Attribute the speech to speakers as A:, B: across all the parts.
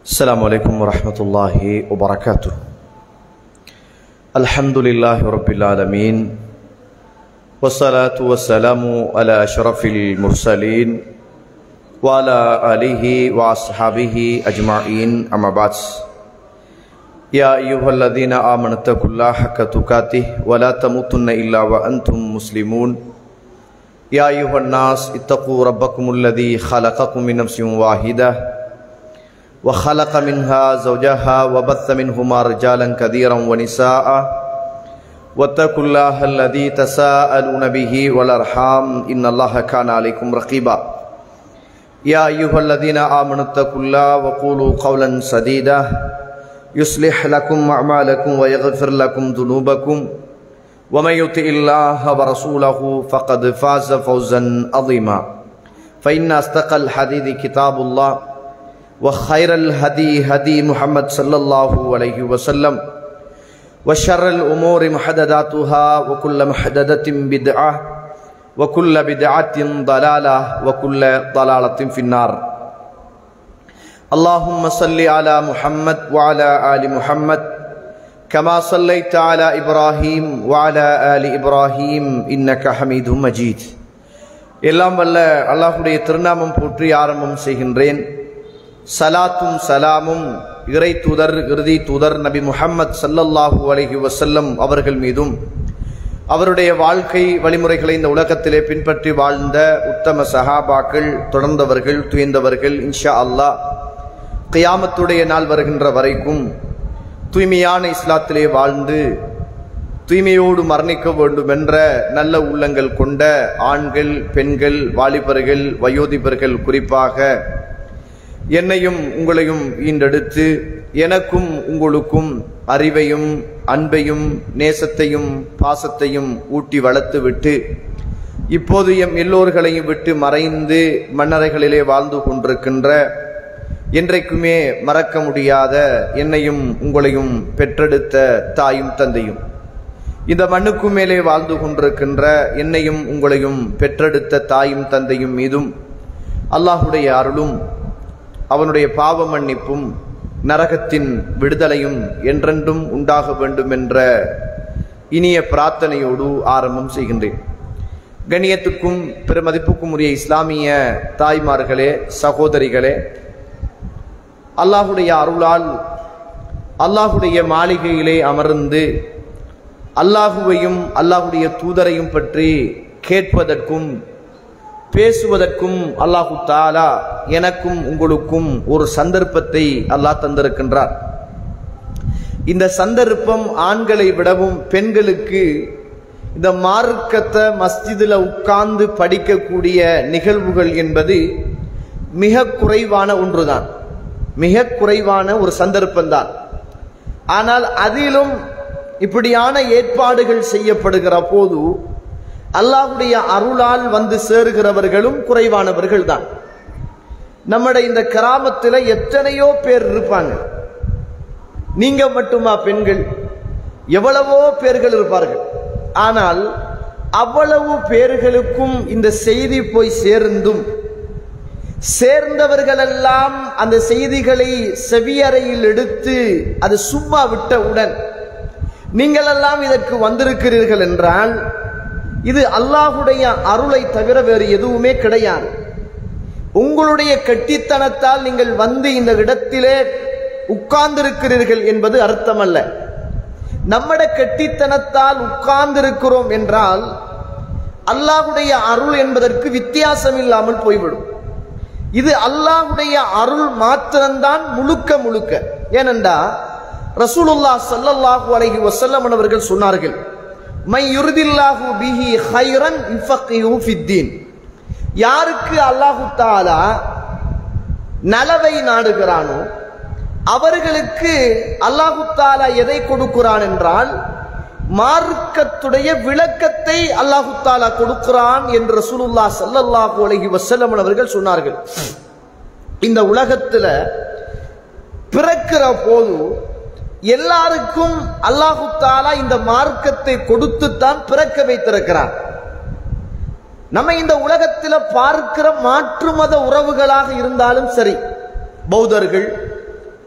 A: السلام عليكم ورحمة الله وبركاته الحمد لله رب العالمين والصلاة والسلام على أشرف المرسلين وعلى آله وأصحابه أجمعين أما بعد يا أيها الذين آمنوا اتقوا الله حق تقاته ولا تموتن إلا وأنتم مسلمون يا أيها الناس اتقوا ربكم الذي خلقكم من نفس واحدة وخلق منها زوجها وبث منهما رجالا كثيرا ونساء واتقوا الله الذي تساءلون به والأرحام إن الله كان عليكم رقيبا يا أيها الذين آمنوا اتقوا الله وقولوا قولا سديدا يصلح لكم أعمالكم ويغفر لكم ذنوبكم ومن يطع الله ورسوله فقد فاز فوزا عظيما فإن أصدق الحديث كتاب الله وخير الهدي هدي محمد صلى الله عليه وسلم وشر الأمور محدثاتها وكل محدثة بدعة وكل بدعة ضلالة وكل ضلالة في النار اللهم صل على محمد وعلى آل محمد كما صليت على إبراهيم وعلى آل إبراهيم إنك حميد مجيد எல்லாம் வல்ல அல்லாஹுடைய திருநாமம் போற்றி ஆரம்பம் செய்கின்றேன் சலாத்தும் சலாமும் இறை தூதர் இறுதி தூதர் நபி முஹம்மத் சல்லல்லாஹூ அலஹி வசல்லம் அவர்கள் மீதும் அவருடைய வாழ்க்கை வழிமுறைகளை இந்த உலகத்திலே பின்பற்றி வாழ்ந்த உத்தம சஹாபாக்கள் தொடர்ந்தவர்கள் துயர்ந்தவர்கள் இன்ஷா அல்லாஹ் கியாமத்துடைய நாள் வருகின்ற வரைக்கும் தூய்மையான இஸ்லாத்திலே வாழ்ந்து தூய்மையோடு மரணிக்க வேண்டும் என்ற நல்ல உள்ளங்கள் கொண்ட ஆண்கள் பெண்கள் வாலிபர்கள் வயோதிபர்கள் குறிப்பாக என்னையும் உங்களையும் ஈண்டெடுத்து எனக்கும் உங்களுக்கும் அறிவையும் அன்பையும் நேசத்தையும் பாசத்தையும் ஊட்டி வளர்த்து விட்டு இப்போது எம் எல்லோர்களையும் விட்டு மறைந்து மன்னரைகளிலே வாழ்ந்து கொண்டிருக்கின்ற என்றைக்குமே மறக்க முடியாத என்னையும் உங்களையும் பெற்றெடுத்த தாயும் தந்தையும் இந்த மண்ணுக்கு மேலே வாழ்ந்து கொண்டிருக்கின்ற என்னையும் உங்களையும் பெற்றெடுத்த தாயும் தந்தையும் மீதும் அல்லாஹுடைய அருளும் அவனுடைய பாவ மன்னிப்பும் நரகத்தின் விடுதலையும் என்றென்றும் உண்டாக வேண்டும் என்ற இனிய பிரார்த்தனையோடு ஆரம்பம் செய்கின்றேன் கண்ணியத்துக்கும் பெருமதிப்புக்கும் உரிய இஸ்லாமிய தாய்மார்களே சகோதரிகளே அல்லாஹுடைய அருளால் அல்லாஹுடைய மாளிகையிலே அமர்ந்து அல்லாஹுவையும் அல்லாஹுடைய தூதரையும் பற்றி கேட்பதற்கும் பேசுவதற்கும் அல்லாஹு தாலா எனக்கும் உங்களுக்கும் ஒரு சந்தர்ப்பத்தை அல்லாஹ் தந்திருக்கின்றார் இந்த சந்தர்ப்பம் ஆண்களை விடவும் பெண்களுக்கு இந்த மார்க்கத்தை மஸ்ஜிதில் உட்கார்ந்து படிக்கக்கூடிய நிகழ்வுகள் என்பது மிக குறைவான ஒன்றுதான் மிக குறைவான ஒரு சந்தர்ப்பம்தான் ஆனால் அதிலும் இப்படியான ஏற்பாடுகள் செய்யப்படுகிற போது அல்லாஹுடைய அருளால் வந்து சேருகிறவர்களும் குறைவானவர்கள் தான் நம்முடைய இந்த கிராமத்தில் எத்தனையோ பேர் இருப்பாங்க நீங்க மட்டுமா பெண்கள் எவ்வளவோ பேர்கள் இருப்பார்கள் ஆனால் அவ்வளவு பேர்களுக்கும் இந்த செய்தி போய் சேர்ந்தும் சேர்ந்தவர்களெல்லாம் அந்த செய்திகளை செவியறையில் எடுத்து அது சும்மா விட்டவுடன் நீங்களெல்லாம் இதற்கு வந்திருக்கிறீர்கள் என்றால் இது அல்லாஹுடைய அருளை தவிர வேறு எதுவுமே கிடையாது உங்களுடைய கட்டித்தனத்தால் நீங்கள் வந்து இந்த இடத்திலே உட்கார்ந்திருக்கிறீர்கள் என்பது அர்த்தமல்ல நம்மட கட்டித்தனத்தால் உட்கார்ந்திருக்கிறோம் என்றால் அல்லாஹுடைய அருள் என்பதற்கு வித்தியாசம் இல்லாமல் போய்விடும் இது அல்லாஹுடைய அருள் மாத்திரம்தான் முழுக்க முழுக்க ஏனென்றா ரசூலுல்லா சல்லல்லாஹு அலைஹி வசல்லம் அவர்கள் சொன்னார்கள் மை யுருதில்லாஹு பிஹி ஹைரன் இஃபக்கிஹு ஃபித்தீன் யாருக்கு அல்லாஹு தாலா நலவை நாடுகிறானோ அவர்களுக்கு அல்லாஹு தாலா எதை கொடுக்கிறான் என்றால் மார்க்கத்துடைய விளக்கத்தை அல்லாஹு தாலா கொடுக்கிறான் என்று ரசூலுல்லா சல்லல்லாஹு அலைஹி வசல்லம் அவர்கள் சொன்னார்கள் இந்த உலகத்துல பிறக்கிற போது எல்லாருக்கும் அல்லாஹு தாலா இந்த மார்க்கத்தை கொடுத்துத்தான் பிறக்க வைத்திருக்கிறார் நம்ம இந்த உலகத்தில் பார்க்கிற மாற்று மத உறவுகளாக இருந்தாலும் சரி பௌத்தர்கள்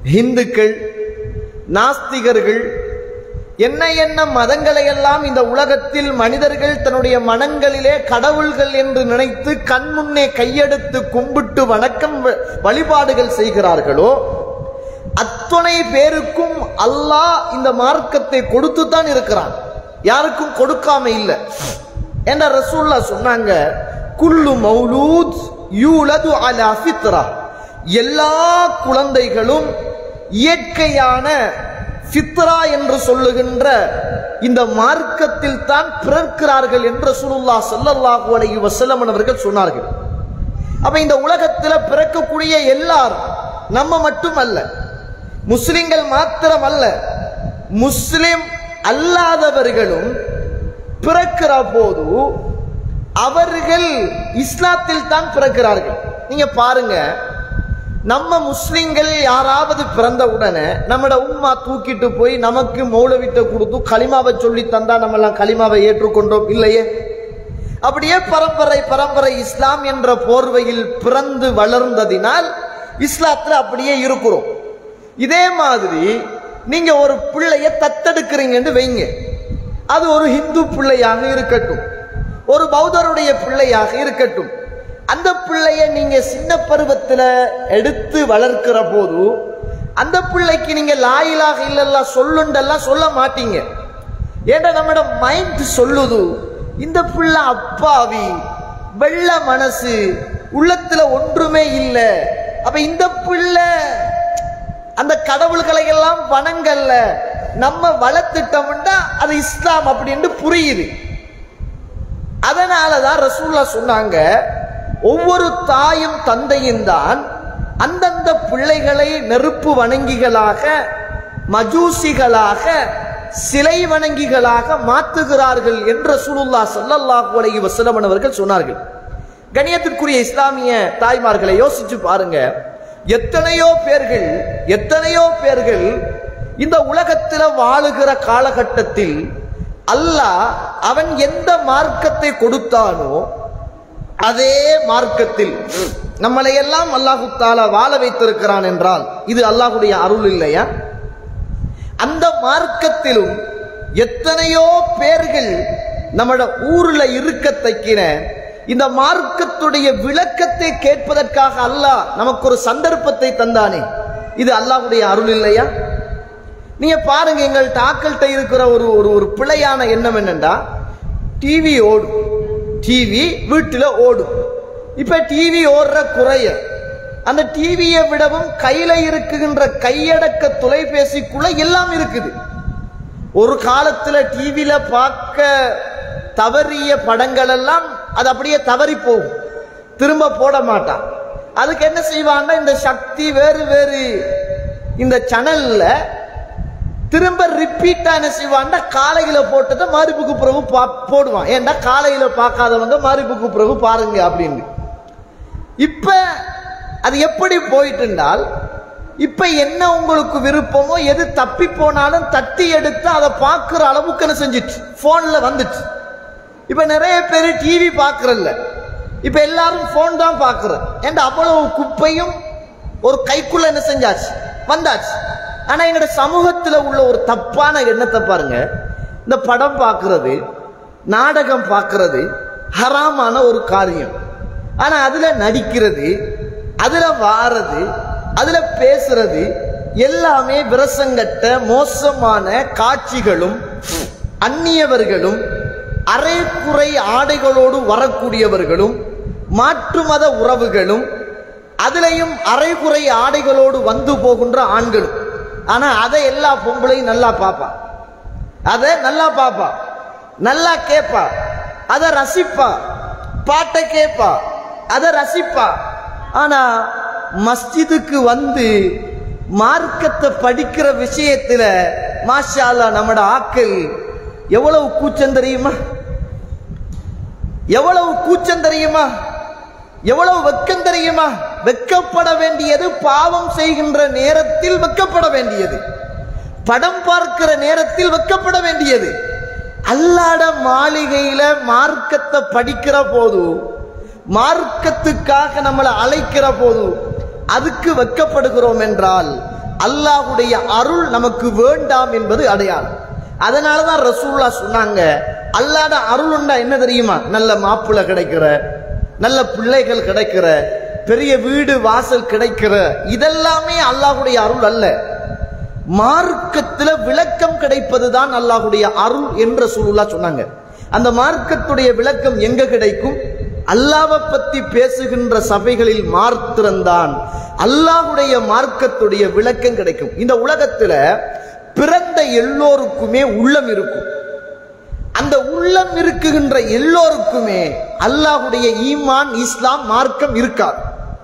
B: ஹிந்துக்கள் நாஸ்திகர்கள் என்ன என்ன மதங்களை எல்லாம் இந்த உலகத்தில் மனிதர்கள் தன்னுடைய மனங்களிலே கடவுள்கள் என்று நினைத்து கண் முன்னே கையெடுத்து கும்பிட்டு வணக்கம் வ- வழிபாடுகள் செய்கிறார்களோ அத்துணை பேருக்கும் அல்லாஹ் இந்த மார்க்கத்தை கொடுத்து தான் இருக்கிறான் யாருக்கும் கொடுக்காம இல்லை என்ற ரசூல்லா சொன்னாங்க குல்லு மௌலூத் யூலது அலா ஃபித்ரா எல்லா குழந்தைகளும் இயற்கையான ஃபித்ரா என்று சொல்லுகின்ற இந்த மார்க்கத்தில் தான் பிறக்கிறார்கள் என்று ரசூலுல்லாஹ் ஸல்லல்லாஹு அலைஹி வஸல்லம் அவர்கள் சொன்னார்கள் அப்ப இந்த உலகத்துல பிறக்கக்கூடிய எல்லாரும் நம்ம மட்டுமல்ல முஸ்லிம்கள் மாத்திரம் அல்ல முஸ்லிம் அல்லாதவர்களும் பிறக்கிற போது அவர்கள் இஸ்லாத்தில் தான் பிறக்கிறார்கள் நீங்க பாருங்க நம்ம முஸ்லிம்கள் யாராவது பிறந்த உடனே நம்மட உம்மா தூக்கிட்டு போய் நமக்கு மௌலவிட்ட கொடுத்து களிமாவை சொல்லி தந்தா நம்ம எல்லாம் களிமாவை ஏற்றுக்கொண்டோம் இல்லையே அப்படியே பரம்பரை பரம்பரை இஸ்லாம் என்ற போர்வையில் பிறந்து வளர்ந்ததினால் இஸ்லாத்துல அப்படியே இருக்கிறோம் இதே மாதிரி நீங்க ஒரு பிள்ளைய தத்தெடுக்கிறீங்கன்னு வைங்க அது ஒரு ஹிந்து பிள்ளையாக இருக்கட்டும் ஒரு பௌத்தருடைய பிள்ளையாக இருக்கட்டும் அந்த பிள்ளைய நீங்க சின்ன பருவத்துல எடுத்து வளர்க்கிற போது அந்த பிள்ளைக்கு நீங்க லாயிலாக இல்லல்லா சொல்லுண்டெல்லாம் சொல்ல மாட்டீங்க ஏன்டா நம்மட மைண்ட் சொல்லுது இந்த பிள்ளை அப்பாவி வெள்ள மனசு உள்ளத்துல ஒன்றுமே இல்லை அப்ப இந்த பிள்ளை அந்த கடவுள்களை எல்லாம் வணங்கல்ல நம்ம வளர்த்துட்டோம்னா அது இஸ்லாம் அப்படின்னு புரியுது அதனாலதான் ரசூல்லா சொன்னாங்க ஒவ்வொரு தாயும் தந்தையும் தான் அந்தந்த பிள்ளைகளை நெருப்பு வணங்கிகளாக மஜூசிகளாக சிலை வணங்கிகளாக மாற்றுகிறார்கள் என்று ரசூலுல்லா ஸல்லல்லாஹு அலைஹி வஸல்லம் அவர்கள் சொன்னார்கள் கணியத்திற்குரிய இஸ்லாமிய தாய்மார்களை யோசிச்சு பாருங்க எத்தனையோ பேர்கள் எத்தனையோ பேர்கள் இந்த உலகத்தில் வாழுகிற காலகட்டத்தில் அல்லாஹ் அவன் எந்த மார்க்கத்தை கொடுத்தானோ அதே மார்க்கத்தில் நம்மளை எல்லாம் அல்லாஹு தாலா வாழ வைத்திருக்கிறான் என்றால் இது அல்லாஹுடைய அருள் இல்லையா அந்த மார்க்கத்திலும் எத்தனையோ பேர்கள் நம்மட ஊர்ல இருக்க தைக்கிற இந்த மார்க்கத்துடைய விளக்கத்தை கேட்பதற்காக அல்லாஹ் நமக்கு ஒரு சந்தர்ப்பத்தை தந்தானே இது அல்லாஹ்வுடைய அருள் இல்லையா நீங்க பாருங்க எங்கள் டாக்கள்கிட்ட இருக்கிற ஒரு ஒரு ஒரு பிழையான எண்ணம் என்னண்டா டிவி ஓடும் டிவி வீட்டில் ஓடும் இப்ப டிவி ஓடுற குறைய அந்த டிவியை விடவும் கையில இருக்குகின்ற கையடக்க தொலைபேசிக்குள்ள எல்லாம் இருக்குது ஒரு காலத்துல டிவியில பார்க்க தவறிய படங்கள் எல்லாம் அது அப்படியே தவறி போகும் திரும்ப போட மாட்டான் அதுக்கு என்ன செய்வான்னா இந்த சக்தி வேறு வேறு இந்த சேனல்ல திரும்ப ரிப்பீட்டா என்ன செய்வான்னா காலையில போட்டதை மாரிப்புக்கு பிறகு பா- போடுவான் ஏன்டா காலையில பார்க்காதவங்க மாரிப்புக்கு பிறகு பாருங்க அப்படின்னு இப்ப அது எப்படி போயிட்டுண்டால் இப்ப என்ன உங்களுக்கு விருப்பமோ எது தப்பி போனாலும் தட்டி எடுத்து அதை பார்க்குற அளவுக்கு என்ன செஞ்சிட்டு போன்ல வந்துச்சு இப்ப நிறைய பேர் டிவி பார்க்கறல்ல இப்ப எல்லாரும் போன் தான் பார்க்கற ஏன்டா அவ்வளவு குப்பையும் ஒரு கைக்குள்ள என்ன செஞ்சாச்சு வந்தாச்சு ஆனா எங்களோட சமூகத்துல உள்ள ஒரு தப்பான எண்ணத்தை பாருங்க இந்த படம் பார்க்கிறது நாடகம் பார்க்கிறது ஹராமான ஒரு காரியம் ஆனா அதுல நடிக்கிறது அதுல வாரது அதுல பேசுறது எல்லாமே விரசங்கட்ட மோசமான காட்சிகளும் அந்நியவர்களும் அரைக்குறை ஆடைகளோடு வரக்கூடியவர்களும் மாற்று மத உறவுகளும் அதுலயும் அரைகுறை ஆடைகளோடு வந்து போகின்ற ஆண்களும் ஆனா அதை எல்லா பொம்பளையும் நல்லா பாப்பா அதை நல்லா பாப்பா நல்லா கேட்பா அதை ரசிப்பா பாட்டை கேட்பா அதை ரசிப்பா ஆனா மஸ்ஜிதுக்கு வந்து மார்க்கத்தை படிக்கிற விஷயத்துல மாஷா அல்லாஹ் நம்மட ஆக்கள் எவ்வளவு கூச்சம் தெரியுமா எவ்வளவு கூச்சம் தெரியுமா எவ்வளவு வெக்கம் தெரியுமா வெக்கப்பட வேண்டியது பாவம் செய்கின்ற நேரத்தில் வெக்கப்பட வேண்டியது படம் பார்க்கிற நேரத்தில் வெக்கப்பட வேண்டியது அல்லாட மாளிகையில மார்க்கத்தை படிக்கிற போது மார்க்கத்துக்காக நம்மளை அழைக்கிற போது அதுக்கு வெக்கப்படுகிறோம் என்றால் அல்லாஹுடைய அருள் நமக்கு வேண்டாம் என்பது அடையாளம் அதனாலதான் ரசூல்லா சொன்னாங்க அல்லாட அருள்ண்டா என்ன தெரியுமா நல்ல மாப்பிள்ளை கிடைக்கிற நல்ல பிள்ளைகள் கிடைக்கிற பெரிய வீடு வாசல் கிடைக்கிற இதெல்லாமே அல்லாஹுடைய அருள் அல்ல மார்க்கத்துல விளக்கம் கிடைப்பதுதான் அல்லாஹுடைய அருள் என்ற சூழலா சொன்னாங்க அந்த மார்க்கத்துடைய விளக்கம் எங்க கிடைக்கும் அல்லாவை பத்தி பேசுகின்ற சபைகளில் மாத்திரம்தான் அல்லாஹுடைய மார்க்கத்துடைய விளக்கம் கிடைக்கும் இந்த உலகத்துல பிறந்த எல்லோருக்குமே உள்ளம் இருக்கும் அந்த உள்ளம் இருக்குகின்ற எல்லோருக்குமே அல்லாஹுடைய ஈமான் இஸ்லாம் மார்க்கம் இருக்காது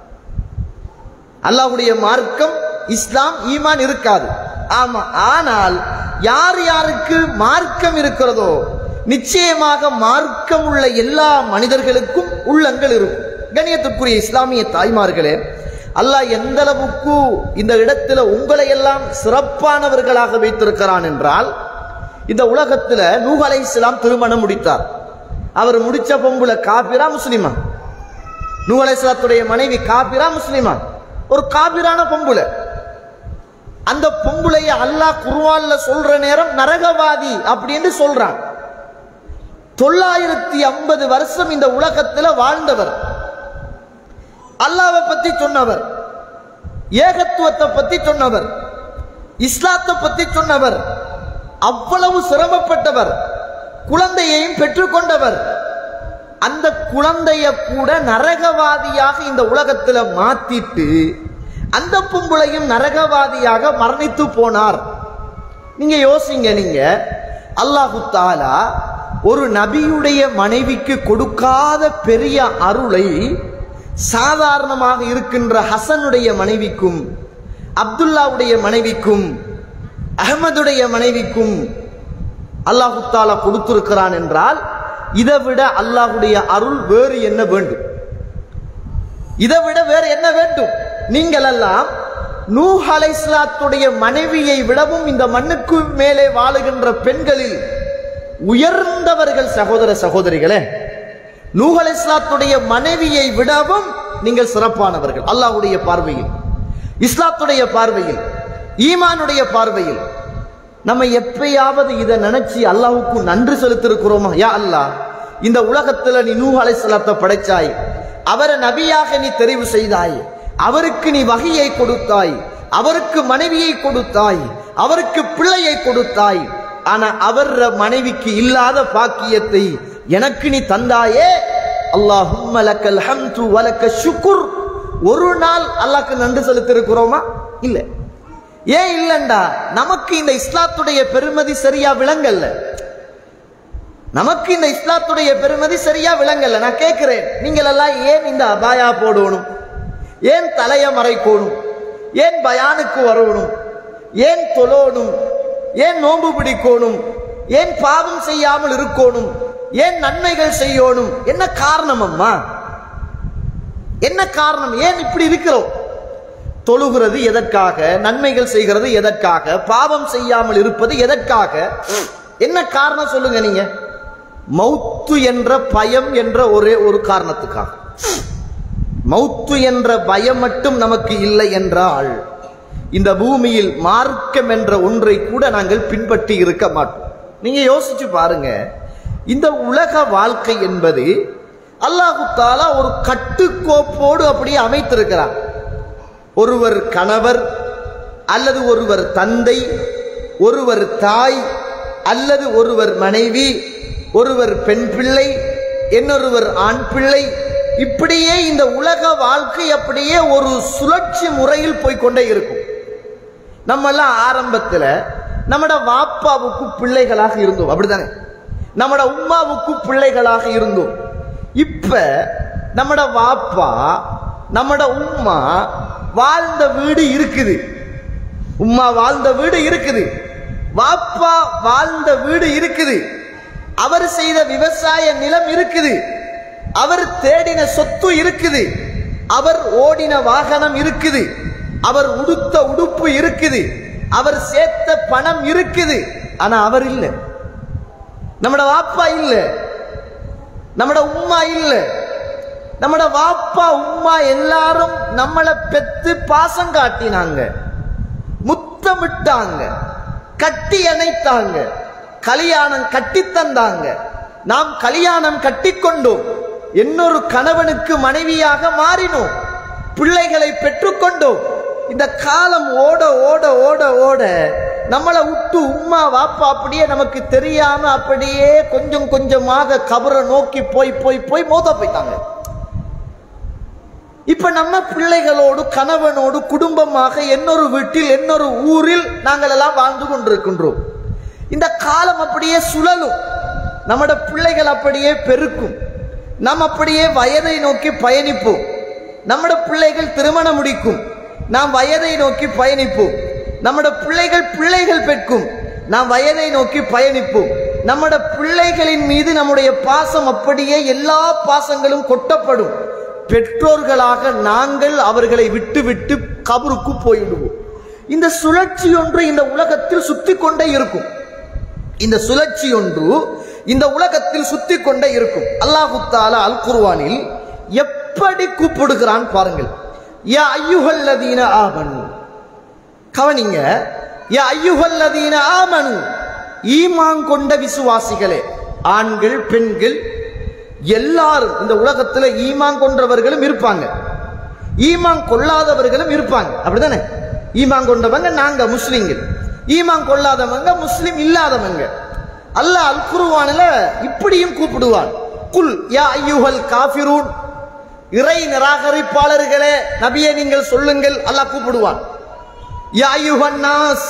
B: அல்லாஹுடைய மார்க்கம் இஸ்லாம் ஈமான் இருக்காது ஆமா ஆனால் யார் யாருக்கு மார்க்கம் இருக்கிறதோ நிச்சயமாக மார்க்கம் உள்ள எல்லா மனிதர்களுக்கும் உள்ளங்கள் இருக்கும் கணியத்துக்குரிய இஸ்லாமிய தாய்மார்களே அல்லாஹ் எந்த அளவுக்கு இந்த இடத்துல உங்களை எல்லாம் சிறப்பானவர்களாக வைத்திருக்கிறான் என்றால் இந்த உலகத்துல நூஹ் அலை இஸ்லாம் திருமணம் முடித்தார் அவர் முடிச்ச பொம்புல காபிரா முஸ்லிமா நூஹ் அலை இஸ்லாத்துடைய மனைவி காபிரா முஸ்லிமா ஒரு காபிரான பொம்புல அந்த பொம்புளைய அல்லாஹ் குர்வான்ல சொல்ற நேரம் நரகவாதி அப்படின்னு சொல்றான் தொள்ளாயிரத்தி ஐம்பது வருஷம் இந்த உலகத்துல வாழ்ந்தவர் அல்லாவை பத்தி சொன்னவர் ஏகத்துவத்தை பத்தி சொன்னவர் இஸ்லாத்தை பத்தி சொன்னவர் அவ்வளவு சிரமப்பட்டவர் குழந்தையையும் பெற்றுக்கொண்டவர் அந்த குழந்தைய கூட நரகவாதியாக இந்த உலகத்துல மாத்திட்டு அந்த பொம்புளையும் நரகவாதியாக மரணித்து போனார் நீங்க யோசிங்க நீங்க அல்லாஹு தாலா ஒரு நபியுடைய மனைவிக்கு கொடுக்காத பெரிய அருளை சாதாரணமாக இருக்கின்ற ஹசனுடைய மனைவிக்கும் அப்துல்லாவுடைய மனைவிக்கும் அகமதுடைய மனைவிக்கும் அல்லாஹு தாலா கொடுத்திருக்கிறான் என்றால் இதை விட அல்லாஹுடைய அருள் வேறு என்ன வேண்டும் இதை விட வேறு என்ன வேண்டும் நீங்கள் எல்லாம் நூஹ் அலைஸ்லாத்துடைய மனைவியை விடவும் இந்த மண்ணுக்கு மேலே வாழுகின்ற பெண்களில் உயர்ந்தவர்கள் சகோதர சகோதரிகளே நூஹ் அலைஸ்லாத்துடைய மனைவியை விடவும் நீங்கள் சிறப்பானவர்கள் அல்லாஹ்வுடைய பார்வையில் இஸ்லாத்துடைய பார்வையில் ஈமானுடைய பார்வையில் நம்ம எப்பயாவது இதை நினைச்சு அல்லாஹ்வுக்கு நன்றி செலுத்திருக்கிறோமா யா அல்லாஹ் இந்த உலகத்துல நீ நூஹ் அலைஹிஸ்ஸலாத்தை படைச்சாய் அவரை நபியாக நீ தெரிவு செய்தாய் அவருக்கு நீ வகையை கொடுத்தாய் அவருக்கு மனைவியை கொடுத்தாய் அவருக்கு பிள்ளையை கொடுத்தாய் ஆனா அவர் மனைவிக்கு இல்லாத பாக்கியத்தை எனக்கு நீ தந்தாயே அல்லாஹும்ம லக்கல் ஹம்து வலக்க ஷுக்குர் ஒரு நாள் அல்லாஹ்க்கு நன்றி செலுத்திருக்கிறோமா இல்லை ஏன் இல்லண்டா நமக்கு இந்த இஸ்லாத்துடைய பெருமதி சரியா விளங்கல்ல நமக்கு இந்த இஸ்லாத்துடைய பெருமதி சரியா விளங்கல்ல நான் கேட்கிறேன் நீங்கள் எல்லாம் ஏன் இந்த அபாயா போடணும் ஏன் தலைய மறைக்கணும் ஏன் பயானுக்கு வரணும் ஏன் தொழணும் ஏன் நோன்பு பிடிக்கணும் ஏன் பாவம் செய்யாமல் இருக்கணும் ஏன் நன்மைகள் செய்யணும் என்ன காரணம் அம்மா என்ன காரணம் ஏன் இப்படி இருக்கிறோம் தொழுகிறது எதற்காக நன்மைகள் செய்கிறது எதற்காக பாவம் செய்யாமல் இருப்பது எதற்காக என்ன காரணம் சொல்லுங்க நீங்க மௌத்து என்ற பயம் என்ற ஒரே ஒரு காரணத்துக்காக மௌத்து என்ற பயம் மட்டும் நமக்கு இல்லை என்றால் இந்த பூமியில் மார்க்கம் என்ற ஒன்றை கூட நாங்கள் பின்பற்றி இருக்க மாட்டோம் நீங்க யோசிச்சு பாருங்க இந்த உலக வாழ்க்கை என்பது அல்லாஹு தாலா ஒரு கட்டுக்கோப்போடு அப்படியே அமைத்திருக்கிறார் ஒருவர் கணவர் அல்லது ஒருவர் தந்தை ஒருவர் தாய் அல்லது ஒருவர் மனைவி ஒருவர் பெண் பிள்ளை இன்னொருவர் ஆண் பிள்ளை இப்படியே இந்த உலக வாழ்க்கை அப்படியே ஒரு சுழற்சி முறையில் போய்க்கொண்டே இருக்கும் நம்மெல்லாம் ஆரம்பத்தில் நம்மட வாப்பாவுக்கு பிள்ளைகளாக இருந்தோம் அப்படிதானே நம்மட உம்மாவுக்கு பிள்ளைகளாக இருந்தோம் இப்ப நம்மட வாப்பா நம்மட உம்மா வாழ்ந்த வீடு இருக்குது உம்மா வாழ்ந்த வீடு இருக்குது வாப்பா வாழ்ந்த வீடு இருக்குது அவர் செய்த விவசாய நிலம் இருக்குது அவர் தேடின சொத்து இருக்குது அவர் ஓடின வாகனம் இருக்குது அவர் உடுத்த உடுப்பு இருக்குது அவர் சேர்த்த பணம் இருக்குது ஆனா அவர் இல்லை நம்மட வாப்பா இல்ல நம்மட உம்மா இல்ல நம்மட வாப்பா உம்மா எல்லாரும் நம்மளை பெத்து பாசம் காட்டினாங்க முத்தமிட்டாங்க கட்டி அணைத்தாங்க கல்யாணம் கட்டி தந்தாங்க நாம் கல்யாணம் கட்டிக்கொண்டோம் இன்னொரு கணவனுக்கு மனைவியாக மாறினோம் பிள்ளைகளை பெற்றுக்கொண்டோம் இந்த காலம் ஓட ஓட ஓட ஓட நம்மளை விட்டு உம்மா வாப்பா அப்படியே நமக்கு தெரியாம அப்படியே கொஞ்சம் கொஞ்சமாக கபரை நோக்கி போய் போய் போய் மோத போயிட்டாங்க இப்ப நம்ம பிள்ளைகளோடு கணவனோடு குடும்பமாக இன்னொரு வீட்டில் இன்னொரு ஊரில் நாங்கள் எல்லாம் வாழ்ந்து கொண்டிருக்கின்றோம் இந்த காலம் அப்படியே சுழலும் நம்மட பிள்ளைகள் அப்படியே பெருக்கும் நாம் அப்படியே வயதை நோக்கி பயணிப்போம் நம்மட பிள்ளைகள் திருமணம் முடிக்கும் நாம் வயதை நோக்கி பயணிப்போம் நம்மட பிள்ளைகள் பிள்ளைகள் பெற்கும் நாம் வயதை நோக்கி பயணிப்போம் நம்மட பிள்ளைகளின் மீது நம்முடைய பாசம் அப்படியே எல்லா பாசங்களும் கொட்டப்படும் பெற்றோர்களாக நாங்கள் அவர்களை விட்டு விட்டு கபருக்கு போய்விடுவோம் இந்த சுழற்சி ஒன்று இந்த உலகத்தில் சுத்தி கொண்டே இருக்கும் இந்த சுழற்சி ஒன்று இந்த உலகத்தில் சுத்தி கொண்டே இருக்கும் அல்லாஹு தாலா அல் குர்வானில் எப்படி கூப்பிடுகிறான் பாருங்கள் யா ஐயுஹல்லதீன ஆமனு கவனிங்க யா ஐயுஹல்லதீன ஆமனு ஈமான் கொண்ட விசுவாசிகளே ஆண்கள் பெண்கள் எல்லாரும் இந்த உலகத்துல ஈமான் கொண்டவர்களும் இருப்பாங்க ஈமான் கொள்ளாதவர்களும் இருப்பாங்க அப்படிதானே ஈமான் கொண்டவங்க நாங்க முஸ்லிம்கள் ஈமான் கொள்ளாதவங்க முஸ்லிம் இல்லாதவங்க அல்லாஹ் அல் குருவானில் இப்படியும் கூப்பிடுவான் குல் யா ஐயுஹல் காஃபிரூன் இறை நிராகரிப்பாளர்களே நபியை நீங்கள் சொல்லுங்கள் அல்லாஹ் கூப்பிடுவான் யா ஐயுஹன் நாஸ்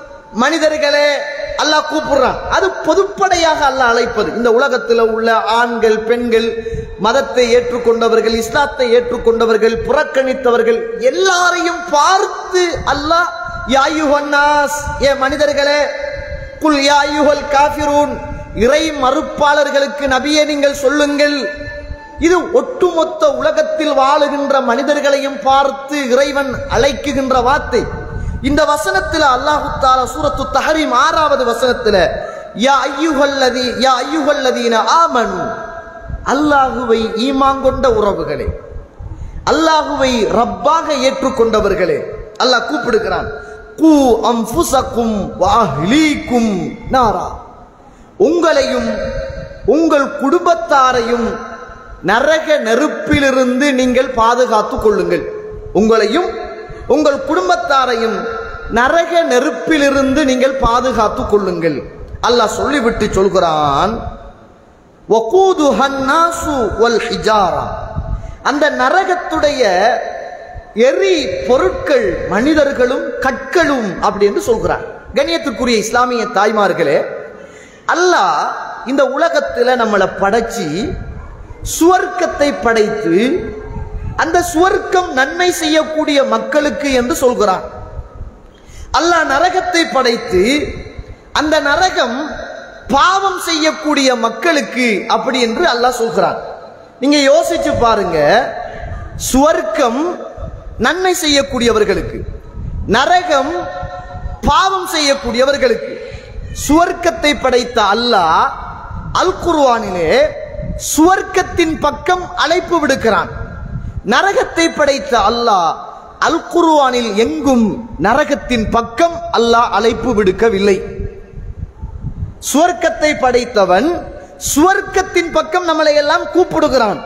B: மனிதர்களே அல்லாஹ் கூப்பிடுறான் அது பொதுப்படையாக அல்லாஹ் அழைப்பது இந்த உலகத்தில் உள்ள ஆண்கள் பெண்கள் மதத்தை ஏற்றுக்கொண்டவர்கள் இஸ்லாத்தை ஏற்றுக்கொண்டவர்கள் புறக்கணித்தவர்கள் எல்லாரையும் பார்த்து அல்லாஹ் யாயுஹன்னாஸ் ஏ மனிதர்களே குல் யாயுஹல் காஃபிரூன் இறை மறுப்பாளர்களுக்கு நபியே நீங்கள் சொல்லுங்கள் இது ஒட்டுமொத்த உலகத்தில் வாழுகின்ற மனிதர்களையும் பார்த்து இறைவன் அழைக்குகின்ற வார்த்தை இந்த வசனத்தில் அல்லாஹு தாலா சூரத்து தஹரீம் ஆறாவது வசனத்தில் யா ஐயுகல்லதி யா ஐயுகல்லதீன ஆமனு அல்லாஹுவை ஈமான் கொண்ட உறவுகளே அல்லாஹுவை ரப்பாக ஏற்றுக்கொண்டவர்களே அல்லாஹ் கூப்பிடுகிறான் கூ அம்புசக்கும் வாஹ்லீக்கும் நாரா உங்களையும் உங்கள் குடும்பத்தாரையும் நரக நெருப்பிலிருந்து நீங்கள் பாதுகாத்துக் கொள்ளுங்கள் உங்களையும் உங்கள் குடும்பத்தாரையும் நரக நெருப்பிலிருந்து நீங்கள் பாதுகாத்துக் கொள்ளுங்கள் அல்லாஹ் சொல்லிவிட்டு சொல்கிறான் அந்த நரகத்துடைய எரி பொருட்கள் மனிதர்களும் கற்களும் அப்படி என்று சொல்கிறார் கண்ணியத்துக்குரிய இஸ்லாமிய தாய்மார்களே அல்லாஹ் இந்த உலகத்துல நம்மளை படைச்சி சுவர்க்கத்தை படைத்து அந்த சுவர்க்கம் நன்மை செய்யக்கூடிய மக்களுக்கு என்று சொல்கிறான் அல்லாஹ் நரகத்தை படைத்து அந்த நரகம் பாவம் செய்யக்கூடிய மக்களுக்கு அப்படி என்று அல்லாஹ் சொல்கிறான் நீங்க யோசிச்சு பாருங்க சுவர்க்கம் நன்மை செய்யக்கூடியவர்களுக்கு நரகம் பாவம் செய்யக்கூடியவர்களுக்கு சுவர்க்கத்தை படைத்த அல்லாஹ் அல் குர்வானிலே சுவர்க்கத்தின் பக்கம் அழைப்பு விடுக்கிறான் நரகத்தை படைத்த அல்லாஹ் அல் குர்வானில் எங்கும் நரகத்தின் பக்கம் அல்லாஹ் அழைப்பு விடுக்கவில்லை சுவர்க்கத்தை படைத்தவன் சுவர்க்கத்தின் பக்கம் நம்மளை எல்லாம் கூப்பிடுகிறான்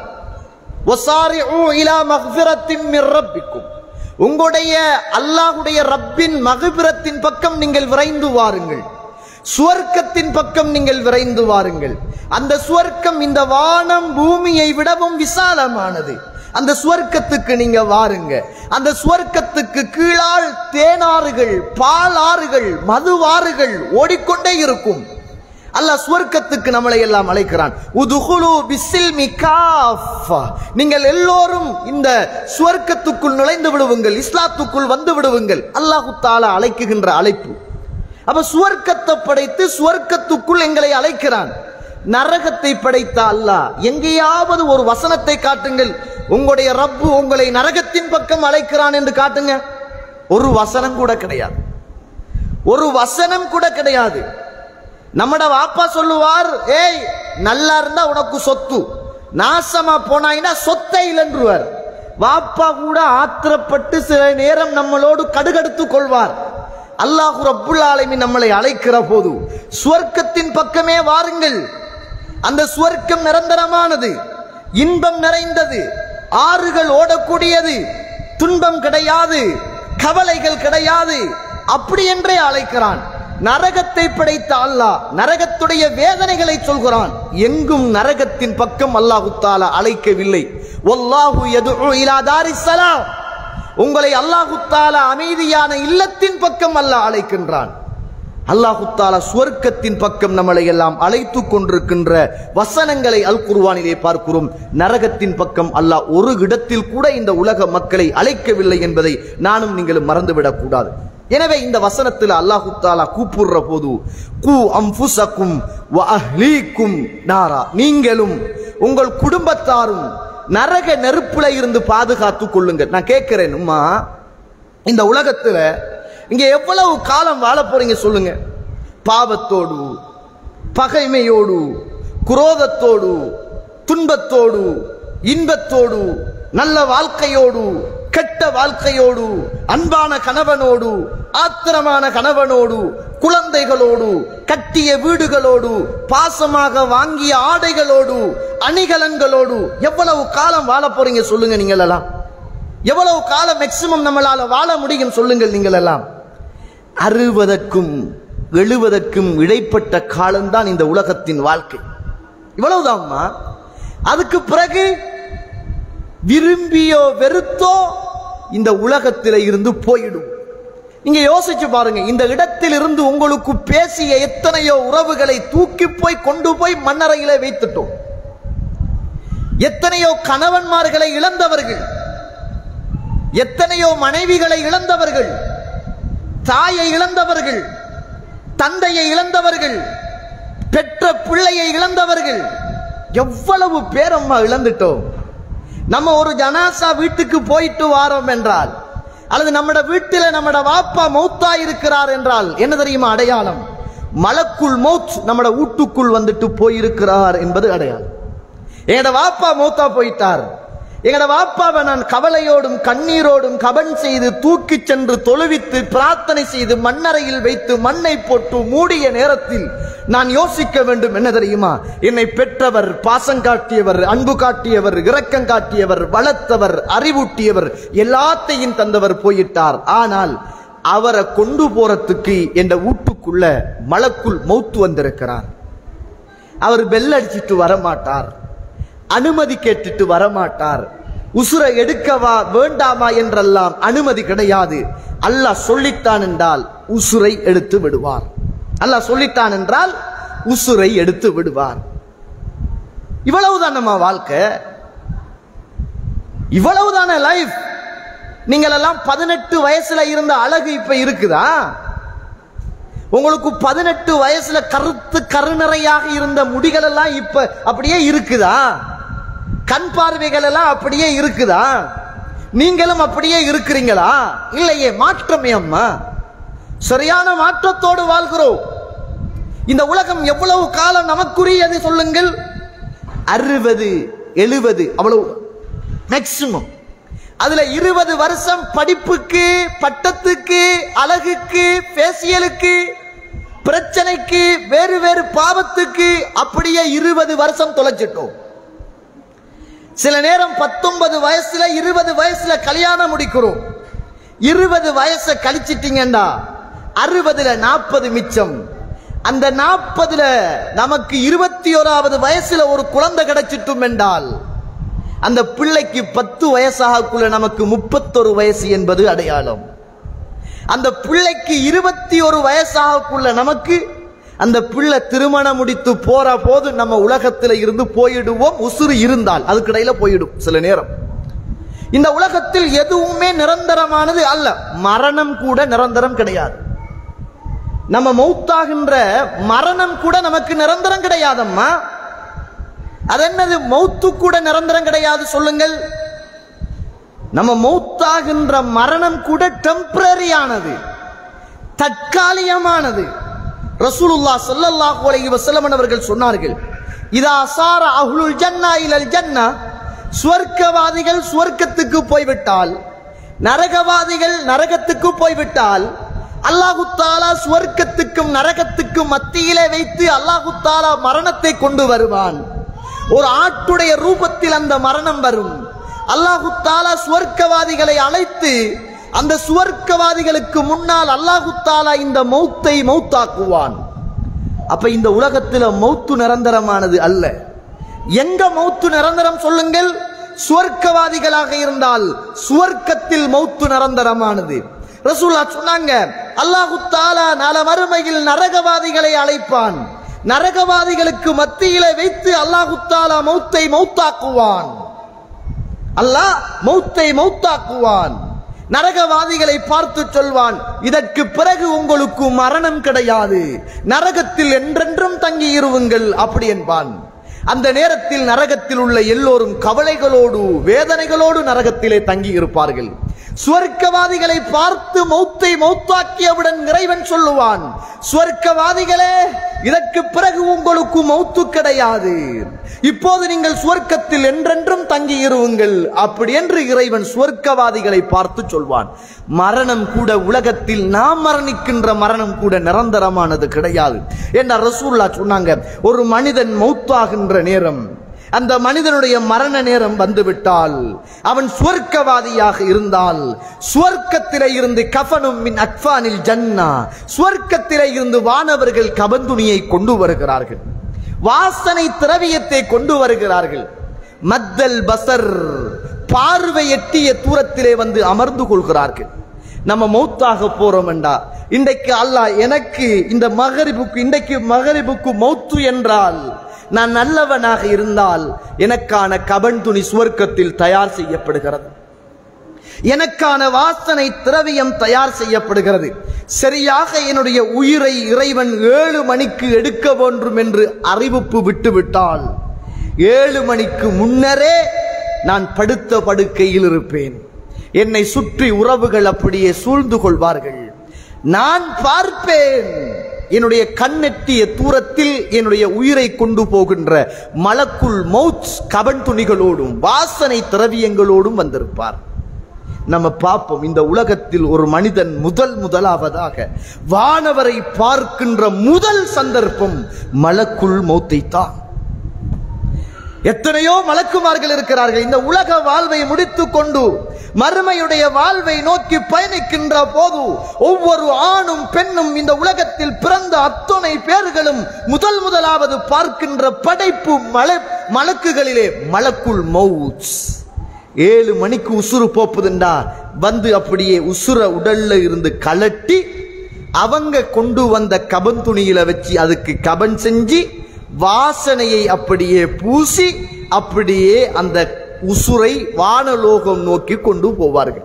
B: உங்களுடைய அல்லாஹுடைய ரப்பின் மகுபிரத்தின் பக்கம் நீங்கள் விரைந்து வாருங்கள் சுவர்க்கத்தின் பக்கம் நீங்கள் விரைந்து வாருங்கள் அந்த சுவர்க்கம் இந்த வானம் பூமியை விடவும் விசாலமானது அந்த சுவர்க்கத்துக்கு நீங்க வாருங்க அந்த சுவர்க்கத்துக்கு கீழால் தேனாறுகள் பாலாறுகள் மதுவாறுகள் ஓடிக்கொண்டே இருக்கும் அல்லாஹ் சுவர்க்கத்துக்கு நம்மளை எல்லாம் அழைக்கிறான் உதுகுலு பிஸ்ஸில்மி காஃபா நீங்கள் எல்லோரும் இந்த சுவர்க்கத்துக்குள் நுழைந்து விடுவுங்கள் இஸ்லாத்துக்குள் வந்து விடுவுங்கள் அல்லாஹு தாலா அழைக்குகின்ற அழைப்பு அப்ப சுவர்க்கத்தை படைத்து சுவர்க்கத்துக்குள் எங்களை அழைக்கிறான் நரகத்தை படைத்த அல்லாஹ் எங்கேயாவது ஒரு வசனத்தை காட்டுங்கள் உங்களுடைய ரப்பு உங்களை நரகத்தின் பக்கம் அழைக்கிறான் என்று காட்டுங்க ஒரு வசனம் கூட கிடையாது ஒரு வசனம் கூட கிடையாது நம்மட வாப்பா சொல்லுவார் ஏய் நல்லா இருந்தா உனக்கு சொத்து நாசமா போனாயினா சொத்தை இல்லைன்றுவார் வாப்பா கூட ஆத்திரப்பட்டு சில நேரம் நம்மளோடு கடுகடுத்து கொள்வார் அல்லாஹு ரப்புல் ஆலமீன் நம்மளை அழைக்கிற போது சுவர்க்கத்தின் பக்கமே வாருங்கள் அந்த சுவர்க்கம் நிரந்தரமானது இன்பம் நிறைந்தது ஆறுகள் ஓடக்கூடியது துன்பம் கிடையாது கவலைகள் கிடையாது அப்படி என்றே அழைக்கிறான் நரகத்தை படைத்த அல்லாஹ் நரகத்துடைய வேதனைகளை சொல்கிறான் எங்கும் நரகத்தின் பக்கம் அல்லாஹு தாலா அழைக்கவில்லை வல்லாஹு யதுஉ இலா தாரிஸ் ஸலாம் உங்களை அல்லாஹு தாலா அமைதியான இல்லத்தின் பக்கம் அல்லாஹ் அழைக்கின்றான் அல்லாஹு தாலா சுவர்க்கத்தின் பக்கம் நம்மளை எல்லாம் அழைத்து கொண்டிருக்கின்ற வசனங்களை அல் குர்வானிலே பார்க்கிறோம் நரகத்தின் பக்கம் அல்லாஹ் ஒரு இடத்தில் கூட இந்த உலக மக்களை அழைக்கவில்லை என்பதை நானும் நீங்களும் மறந்துவிடக் கூடாது எனவே இந்த வசனத்தில் அல்லாஹு தாலா கூப்பிடுற போது கு அம்புசக்கும் வ அஹ்லீக்கும் நாரா நீங்களும் உங்கள் குடும்பத்தாரும் நரக நெருப்புல இருந்து பாதுகாத்துக் கொள்ளுங்கள் நான் கேட்கிறேன் உம்மா இந்த உலகத்துல இங்க எவ்வளவு காலம் வாழ போறீங்க சொல்லுங்க பாவத்தோடு பகைமையோடு குரோதத்தோடு துன்பத்தோடு இன்பத்தோடு நல்ல வாழ்க்கையோடு கெட்ட வாழ்க்கையோடு அன்பான கணவனோடு ஆத்திரமான கணவனோடு குழந்தைகளோடு கட்டிய வீடுகளோடு பாசமாக வாங்கிய ஆடைகளோடு அணிகலன்களோடு எவ்வளவு காலம் வாழ போறீங்க சொல்லுங்க நீங்கள் எல்லாம் எவ்வளவு காலம் மேக்சிமம் நம்மளால வாழ முடியும் சொல்லுங்கள் நீங்கள் எல்லாம் அறுபதற்கும் எழுபதற்கும் இடைப்பட்ட காலம்தான் இந்த உலகத்தின் வாழ்க்கை இவ்வளவுதான்மா அதுக்கு பிறகு விரும்பியோ வெறுத்தோ இந்த உலகத்தில இருந்து போயிடும் நீங்க யோசிச்சு பாருங்க இந்த இடத்தில் இருந்து உங்களுக்கு பேசிய எத்தனையோ உறவுகளை தூக்கி போய் கொண்டு போய் மண்ணறையில வைத்துட்டோம் எத்தனையோ கணவன்மார்களை இழந்தவர்கள் எத்தனையோ மனைவிகளை இழந்தவர்கள் தாயை இழந்தவர்கள் தந்தையை இழந்தவர்கள் பெற்ற பிள்ளையை இழந்தவர்கள் எவ்வளவு பேரம்மா இழந்துட்டோம் நம்ம ஒரு ஜனாசா வீட்டுக்கு போயிட்டு வாரோம் என்றால் அல்லது நம்மட வீட்டில நம்மட வாப்பா மௌத்தா இருக்கிறார் என்றால் என்ன தெரியுமா அடையாளம் மலக்குள் மௌத் நம்மட வீட்டுக்குள் வந்துட்டு போயிருக்கிறார் என்பது அடையாளம் எங்கட வாப்பா மௌத்தா போயிட்டார் எங்கட வாப்பாவை நான் கவலையோடும் கண்ணீரோடும் கபன் செய்து தூக்கிச் சென்று தொழுவித்து பிரார்த்தனை செய்து மண்ணறையில் வைத்து மண்ணை போட்டு மூடிய நேரத்தில் நான் யோசிக்க வேண்டும் என்ன தெரியுமா என்னை பெற்றவர் பாசம் காட்டியவர் அன்பு காட்டியவர் இரக்கம் காட்டியவர் வளர்த்தவர் அறிவூட்டியவர் எல்லாத்தையும் தந்தவர் போயிட்டார் ஆனால் அவரை கொண்டு போறதுக்கு என்ற வீட்டுக்குள்ள மலக்குள் மௌத்து வந்திருக்கிறார் அவர் பெல் அடிச்சிட்டு வரமாட்டார் அனுமதி கேட்டுட்டு வரமாட்டார் உசுரை எடுக்கவா வேண்டாமா என்றெல்லாம் அனுமதி கிடையாது அல்லாஹ் சொல்லித்தான் என்றால் உசுரை எடுத்து விடுவார் அல்லாஹ் சொல்லித்தான் என்றால் உசுரை எடுத்து விடுவார் இவ்வளவுதான் நம்ம வாழ்க்கை இவ்வளவுதான லைஃப் நீங்கள் எல்லாம் பதினெட்டு வயசுல இருந்த அழகு இப்ப இருக்குதா உங்களுக்கு பதினெட்டு வயசுல கருத்து கருநிறையாக இருந்த முடிகள் எல்லாம் இப்ப அப்படியே இருக்குதா கண் பார்வைகள் எல்லாம் அப்படியே இருக்குதா நீங்களும் அப்படியே இருக்கிறீங்களா இல்லையே மாற்றமே அம்மா சரியான மாற்றத்தோடு வாழ்கிறோம் இந்த உலகம் எவ்வளவு காலம் நமக்குரியது சொல்லுங்கள் அறுபது எழுபது அவ்வளவு மேக்சிமம் அதுல இருபது வருஷம் படிப்புக்கு பட்டத்துக்கு அழகுக்கு பேசியலுக்கு பிரச்சனைக்கு வேறு வேறு பாவத்துக்கு அப்படியே இருபது வருஷம் தொலைச்சிட்டோம் சில நேரம் பத்தொன்பது வயசுல இருபது வயசுல கல்யாணம் முடிக்கிறோம் இருபது வயசை கழிச்சிட்டீங்கன்னா அறுபதுல நாற்பது மிச்சம் அந்த நாற்பதுல நமக்கு இருபத்தி ஓராவது வயசுல ஒரு குழந்தை கிடைச்சிட்டும் என்றால் அந்த பிள்ளைக்கு பத்து வயசாகக்குள்ள நமக்கு முப்பத்தொரு வயசு என்பது அடையாளம் அந்த பிள்ளைக்கு இருபத்தி ஒரு வயசாகக்குள்ள நமக்கு அந்த பிள்ளை திருமணம் முடித்து போற போது நம்ம உலகத்தில் இருந்து போயிடுவோம் உசுறு இருந்தால் அதுக்கிடையில போயிடும் சில நேரம் இந்த உலகத்தில் எதுவுமே நிரந்தரமானது அல்ல மரணம் கூட நிரந்தரம் கிடையாது நம்ம மௌத்தாகின்ற மரணம் கூட நமக்கு நிரந்தரம் கிடையாதம்மா அது என்னது மௌத்து கூட நிரந்தரம் கிடையாது சொல்லுங்கள் நம்ம மௌத்தாகின்ற மரணம் கூட டெம்பரரியானது தற்காலிகமானது ரசூலுல்லா ஸல்லல்லாஹு அலைஹி வஸல்லம் அவர்கள் சொன்னார்கள் இதா அசார அஹ்லுல் ஜன்னா இலல் ஜன்னா சுவர்க்கவாதிகள் சுவர்க்கத்துக்கு போய்விட்டால் நரகவாதிகள் நரகத்துக்கு போய்விட்டால் அல்லாஹு தாலா சுவர்க்கத்துக்கும் நரகத்துக்கும் மத்தியிலே வைத்து அல்லாஹு தாலா மரணத்தை கொண்டு வருவான் ஒரு ஆட்டுடைய ரூபத்தில் அந்த மரணம் வரும் அல்லாஹு தாலா சுவர்க்கவாதிகளை அழைத்து அந்த சுவர்க்கவாதிகளுக்கு முன்னால் அல்லாஹு தாலா இந்த மௌத்தை மௌத்தாக்குவான் அப்ப இந்த உலகத்தில் மௌத்து நிரந்தரமானது அல்ல எங்க மௌத்து நிரந்தரம் சொல்லுங்கள் சுவர்க்கவாதிகளாக இருந்தால் சுவர்க்கத்தில் மௌத்து நிரந்தரமானது ரசூல்லா சொன்னாங்க அல்லாஹு தாலா நல மறுமையில் நரகவாதிகளை அழைப்பான் நரகவாதிகளுக்கு மத்தியிலே வைத்து அல்லாஹு தாலா மௌத்தை மௌத்தாக்குவான் அல்லாஹ் மௌத்தை மௌத்தாக்குவான் நரகவாதிகளை பார்த்து சொல்வான் இதற்கு பிறகு உங்களுக்கு மரணம் கிடையாது நரகத்தில் என்றென்றும் தங்கி இருவுங்கள் அப்படி என்பான் அந்த நேரத்தில் நரகத்தில் உள்ள எல்லோரும் கவலைகளோடு வேதனைகளோடு நரகத்திலே தங்கி இருப்பார்கள் சுவர்க்கவாதிகளை பார்த்து மௌத்தை மௌத்தாக்கியவுடன் இறைவன் சொல்லுவான் சுவர்க்கவாதிகளே இதற்கு பிறகு உங்களுக்கு மௌத்து கிடையாது இப்போது நீங்கள் சுவர்க்கத்தில் என்றென்றும் தங்கி இருவுங்கள் அப்படி என்று இறைவன் சுவர்க்கவாதிகளை பார்த்து சொல்வான் மரணம் கூட உலகத்தில் நாம் மரணிக்கின்ற மரணம் கூட நிரந்தரமானது கிடையாது என்ற ரசூல்லா சொன்னாங்க ஒரு மனிதன் மௌத்தாகின்ற நேரம் அந்த மனிதனுடைய மரண நேரம் வந்துவிட்டால் அவன் சுவர்க்கவாதியாக இருந்தால் சுவர்க்கத்திலே இருந்து கஃபனும் மின் அக்ஃபானில் ஜன்னா சுவர்க்கத்திலே இருந்து வானவர்கள் கபந்துணியை கொண்டு வருகிறார்கள் வாசனை திரவியத்தை கொண்டு வருகிறார்கள் மத்தல் பசர் பார்வை எட்டிய தூரத்திலே வந்து அமர்ந்து கொள்கிறார்கள் நம்ம மௌத்தாக போறோம் என்றா இன்றைக்கு அல்லாஹ் எனக்கு இந்த மகரிபுக்கு இன்றைக்கு மகரிபுக்கு மௌத்து என்றால் நான் நல்லவனாக இருந்தால் எனக்கான கபன் துணி சுவர்க்கத்தில் தயார் செய்யப்படுகிறது எனக்கான வாசனை திரவியம் தயார் செய்யப்படுகிறது சரியாக என்னுடைய உயிரை இறைவன் ஏழு மணிக்கு எடுக்க வேண்டும் என்று அறிவிப்பு விட்டுவிட்டால் ஏழு மணிக்கு முன்னரே நான் படுத்த படுக்கையில் இருப்பேன் என்னை சுற்றி உறவுகள் அப்படியே சூழ்ந்து கொள்வார்கள் நான் பார்ப்பேன் என்னுடைய கண்ணெட்டிய தூரத்தில் என்னுடைய உயிரை கொண்டு போகின்ற மலக்குள் மௌத் கபன் துணிகளோடும் வாசனை திரவியங்களோடும் வந்திருப்பார் நம்ம பார்ப்போம் இந்த உலகத்தில் ஒரு மனிதன் முதல் முதலாவதாக வானவரை பார்க்கின்ற முதல் சந்தர்ப்பம் மலக்குள் மௌத்தை தான் எத்தனையோ மலக்குமார்கள் இருக்கிறார்கள் இந்த உலக வாழ்வை முடித்துக் கொண்டு மறுமையுடைய வாழ்வை நோக்கி பயணிக்கின்ற போது ஒவ்வொரு ஆணும் பெண்ணும் இந்த உலகத்தில் பிறந்த அத்தனை பேர்களும் முதல் முதலாவது பார்க்கின்ற படைப்பு மல மலக்குகளிலே மலக்குள் மௌத் ஏழு மணிக்கு உசுறு போப்புதுண்டா வந்து அப்படியே உசுர உடல்ல இருந்து கலட்டி அவங்க கொண்டு வந்த கபன் துணியில வச்சு அதுக்கு கபன் செஞ்சு வாசனையை அப்படியே பூசி அப்படியே அந்த உசுரை வானலோகம் நோக்கி கொண்டு போவார்கள்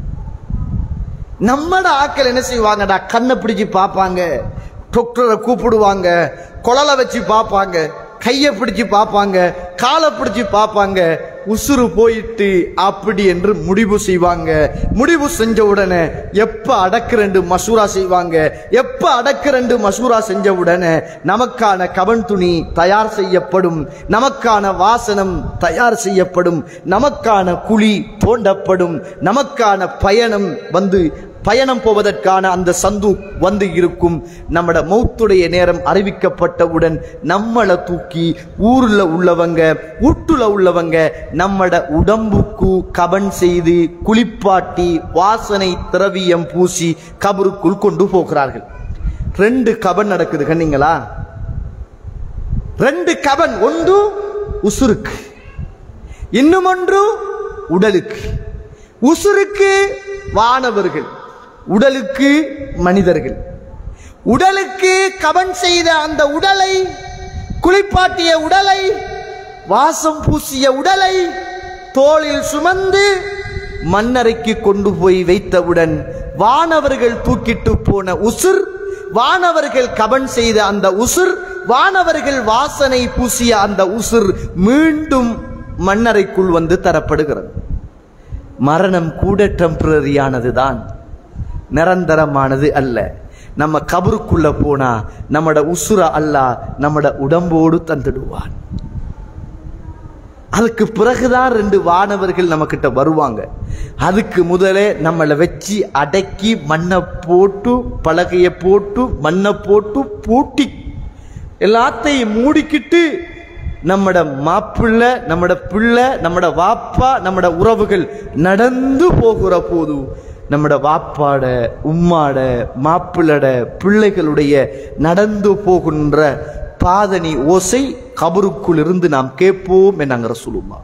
B: நம்மட ஆக்கள் என்ன செய்வாங்கடா கண்ணை பிடிச்சு பார்ப்பாங்க டாக்டரை கூப்பிடுவாங்க குழலை வச்சு பார்ப்பாங்க கையை பிடிச்சு பார்ப்பாங்க காலை பிடிச்சு பார்ப்பாங்க உசுறு போயிட்டு அப்படி என்று முடிவு செய்வாங்க முடிவு செஞ்ச உடனே எப்ப அடக்குறண்டு மசூரா செய்வாங்க எப்ப அடக்குறண்டு மசூரா செஞ்ச உடனே நமக்கான கவன் துணி தயார் செய்யப்படும் நமக்கான வாசனம் தயார் செய்யப்படும் நமக்கான குழி தோண்டப்படும் நமக்கான பயணம் வந்து பயணம் போவதற்கான அந்த சந்து வந்து இருக்கும் நம்மட மௌத்துடைய நேரம் அறிவிக்கப்பட்டவுடன் நம்மளை தூக்கி ஊர்ல உள்ளவங்க வீட்டுல உள்ளவங்க நம்மட உடம்புக்கு கபன் செய்து குளிப்பாட்டி வாசனை திரவியம் பூசி கபருக்குள் கொண்டு போகிறார்கள் ரெண்டு கபன் நடக்குது கண்ணீங்களா ரெண்டு கபன் ஒன்று உசுருக்கு இன்னும் ஒன்று உடலுக்கு உசுருக்கு வானவர்கள் உடலுக்கு மனிதர்கள் உடலுக்கு கபன் செய்த அந்த உடலை குளிப்பாட்டிய உடலை வாசம் பூசிய உடலை தோளில் சுமந்து மண்ணறைக்கு கொண்டு போய் வைத்தவுடன் வானவர்கள் தூக்கிட்டு போன உசுர் வானவர்கள் கபன் செய்த அந்த உசுர் வானவர்கள் வாசனை பூசிய அந்த உசுர் மீண்டும் மண்ணறைக்குள் வந்து தரப்படுகிறது மரணம் கூட டெம்பரரியானது தான் நிரந்தரமானது அல்ல நம்ம கபருக்குள்ள போனா நம்மட உசுர அல்லாஹ் நம்மட உடம்போடு தந்துடுவான் அதுக்கு பிறகுதான் ரெண்டு வானவர்கள் நம்ம கிட்ட வருவாங்க அதுக்கு முதலே நம்மளை வச்சு அடக்கி மண்ணை போட்டு பலகையை போட்டு மண்ணை போட்டு பூட்டி எல்லாத்தையும் மூடிக்கிட்டு நம்மட மாப்பிள்ள நம்மட பிள்ளை நம்மட வாப்பா நம்மட உறவுகள் நடந்து போகிற போது நம்மட வாப்பாட உம்மாட மாப்பிள்ளட பிள்ளைகளுடைய நடந்து போகின்ற பாதணி ஓசை கபருக்குள் இருந்து நாம் கேட்போம் என்னாங்க ரசூலுல்லாஹ்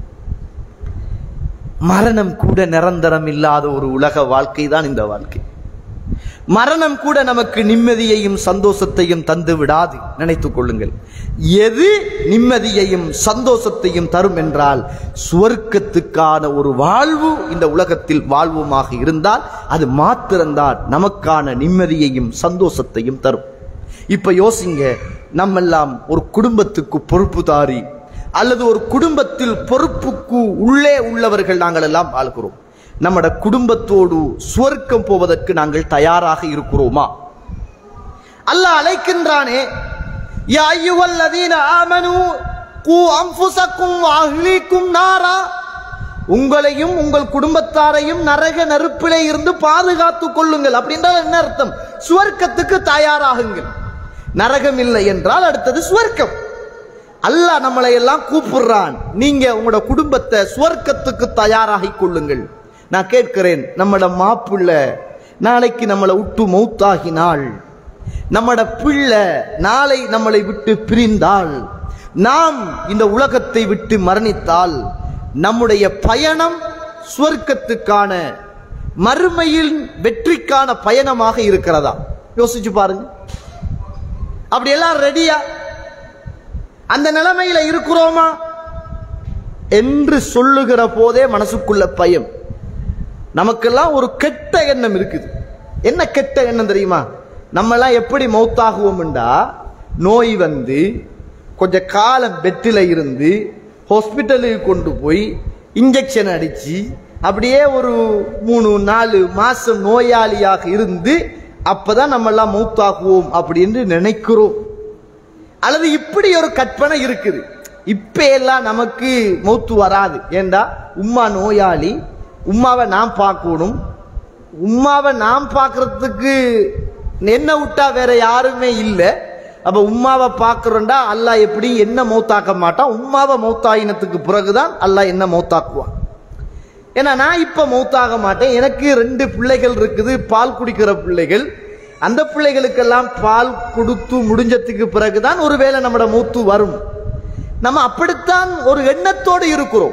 B: மரணம் கூட நிரந்தரம் இல்லாத ஒரு உலக வாழ்க்கை தான் இந்த வாழ்க்கை மரணம் கூட நமக்கு நிம்மதியையும் சந்தோஷத்தையும் தந்து விடாது நினைத்துக் கொள்ளுங்கள் எது நிம்மதியையும் சந்தோஷத்தையும் தரும் என்றால் சுவர்க்கத்துக்கான ஒரு வாழ்வு இந்த உலகத்தில் வாழ்வுமாக இருந்தால் அது மாத்திரம்தான் நமக்கான நிம்மதியையும் சந்தோஷத்தையும் தரும் இப்ப யோசிங்க நம்மெல்லாம் ஒரு குடும்பத்துக்கு பொறுப்புதாரி அல்லது ஒரு குடும்பத்தில் பொறுப்புக்கு உள்ளே உள்ளவர்கள் நாங்கள் எல்லாம் வாழ்கிறோம் நம்மட குடும்பத்தோடு சுவர்க்கம் போவதற்கு நாங்கள் தயாராக இருக்கிறோமா அல்லாஹ் அழைக்கின்றானே யா அய்யுஹல்லதீன ஆமனு கூ அன்ஃபுஸக்கும் வ அஹ்லீக்கும் நாரா உங்களையும் உங்கள் குடும்பத்தாரையும் நரக நெருப்பிலே இருந்து பாதுகாத்துக் கொள்ளுங்கள் அப்படின்றால் என்ன அர்த்தம் சுவர்க்கத்துக்கு தயாராகுங்கள் நரகம் இல்லை என்றால் அடுத்தது சுவர்க்கம் அல்லாஹ் நம்மளை எல்லாம் கூப்பிடுறான் நீங்க உங்களோட குடும்பத்தை சுவர்க்கத்துக்கு தயாராகிக் கொள்ளுங்கள் நான் கேட்கிறேன் நம்மட மாப்பிள்ள நாளைக்கு நம்மளை விட்டு மௌத்தாகினாள் நம்மட பிள்ளை நாளை நம்மளை விட்டு பிரிந்தால் நாம் இந்த உலகத்தை விட்டு மரணித்தால் நம்முடைய பயணம் சுவர்க்கத்துக்கான மறுமையில் வெற்றிக்கான பயணமாக இருக்கிறதா யோசிச்சு பாருங்க அப்படி எல்லாம் ரெடியா அந்த நிலைமையில இருக்கிறோமா என்று சொல்லுகிற போதே மனசுக்குள்ள பயம் நமக்கெல்லாம் ஒரு கெட்ட எண்ணம் இருக்குது என்ன கெட்ட எண்ணம் தெரியுமா நம்ம எல்லாம் எப்படி மௌத்தாகுவோம்டா நோய் வந்து கொஞ்ச காலம் பெட்டில் இருந்து ஹாஸ்பிட்டலுக்கு கொண்டு போய் இன்ஜெக்ஷன் அடிச்சு அப்படியே ஒரு மூணு நாலு மாசம் நோயாளியாக இருந்து அப்பதான் நம்ம எல்லாம் மௌத்தாகுவோம் அப்படின்னு நினைக்கிறோம் அல்லது இப்படி ஒரு கற்பனை இருக்குது இப்ப எல்லாம் நமக்கு மௌத்து வராது ஏண்டா உம்மா நோயாளி உம்மாவை நாம் பார்க்கணும் உம்மாவை நாம் பார்க்கறதுக்கு என்ன விட்டா வேற யாருமே இல்லை அப்ப உம்மாவை பார்க்கறோண்டா அல்லாஹ் எப்படி என்ன மௌத்தாக்க மாட்டான் உம்மாவை மௌத்தாயினத்துக்கு பிறகுதான் அல்லாஹ் என்ன மௌத்தாக்குவான் ஏன்னா நான் இப்ப மௌத்தாக மாட்டேன் எனக்கு ரெண்டு பிள்ளைகள் இருக்குது பால் குடிக்கிற பிள்ளைகள் அந்த பிள்ளைகளுக்கெல்லாம் பால் கொடுத்து முடிஞ்சதுக்கு பிறகுதான் ஒருவேளை நம்மட மூத்து வரும் நம்ம அப்படித்தான் ஒரு எண்ணத்தோடு இருக்கிறோம்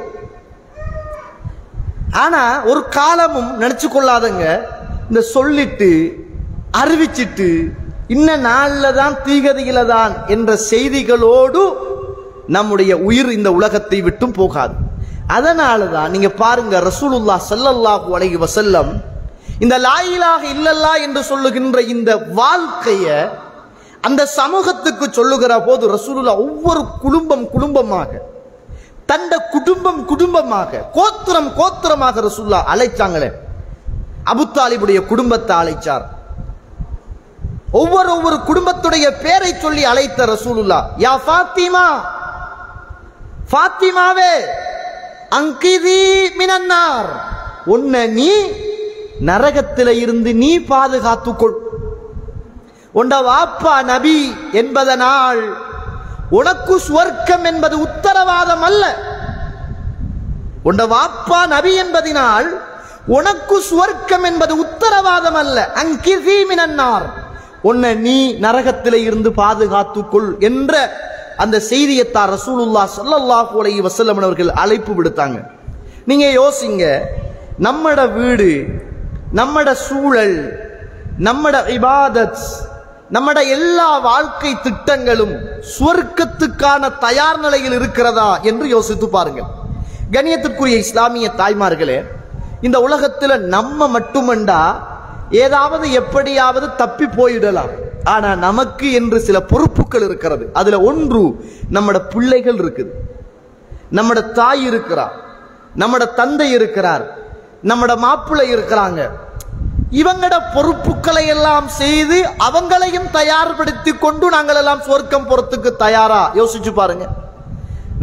B: ஆனா ஒரு காலமும் நினைச்சு கொள்ளாதங்க இந்த சொல்லிட்டு அறிவிச்சிட்டு இன்ன நாள்ல தான் தீகதியில தான் என்ற செய்திகளோடு நம்முடைய உயிர் இந்த உலகத்தை விட்டும் போகாது அதனால தான் நீங்க பாருங்க ரசூலுல்லா ஸல்லல்லாஹு அலைஹி வஸல்லம் இந்த லாயிலாக இல்லல்லா என்று சொல்லுகின்ற இந்த வாழ்க்கைய அந்த சமூகத்துக்கு சொல்லுகிற போது ரசூலுல்லா ஒவ்வொரு குடும்பம் குடும்பமாக தண்ட குடும்பம் குடும்பமாக கோத்திரம் கோத்திரமாக ரசூல்லா அழைச்சாங்களே அபுத்தாலிபுடைய குடும்பத்தை அழைச்சார் ஒவ்வொரு ஒவ்வொரு குடும்பத்துடைய பேரை சொல்லி அழைத்த ரசூலுல்லா யா ஃபாத்திமா ஃபாத்திமாவே அங்கிதி மினன்னார் உன்னை நீ நரகத்தில இருந்து நீ பாதுகாத்துக்கொள் உண்ட வாப்பா நபி என்பதனால் உனக்கு சுவர்க்கம் என்பது உத்தரவாதம் அல்ல உண்ட வாப்பா நபி என்பதினால் உனக்கு சுவர்க்கம் என்பது உத்தரவாதம் அல்ல அங்கிதி மினன்னார் உன்னை நீ நரகத்திலே இருந்து பாதுகாத்துக்கொள் என்ற அந்த செய்தியத்தார் ரசூலுல்லா ஸல்லல்லாஹு அலைஹி வஸல்லம் அவர்கள் அழைப்பு விடுத்தாங்க நீங்க யோசிங்க நம்மட வீடு நம்மட சூழல் நம்மட இபாதத் நம்மட எல்லா வாழ்க்கை திட்டங்களும் சுவர்க்கத்துக்கான தயார் நிலையில் இருக்கிறதா என்று யோசித்து பாருங்கள் கணியத்திற்குரிய இஸ்லாமிய தாய்மார்களே இந்த உலகத்துல நம்ம மட்டுமண்டா ஏதாவது எப்படியாவது தப்பி போயிடலாம் ஆனா நமக்கு என்று சில பொறுப்புகள் இருக்கிறது அதுல ஒன்று நம்மட பிள்ளைகள் இருக்குது நம்மட தாய் இருக்கிறார் நம்மட தந்தை இருக்கிறார் நம்மட மாப்பிள்ளை இருக்கிறாங்க இவங்கட பொறுப்புகளை எல்லாம் செய்து அவங்களையும் தயார்படுத்தி கொண்டு நாங்கள் எல்லாம் சொர்க்கம் போறதுக்கு தயாரா யோசிச்சு பாருங்க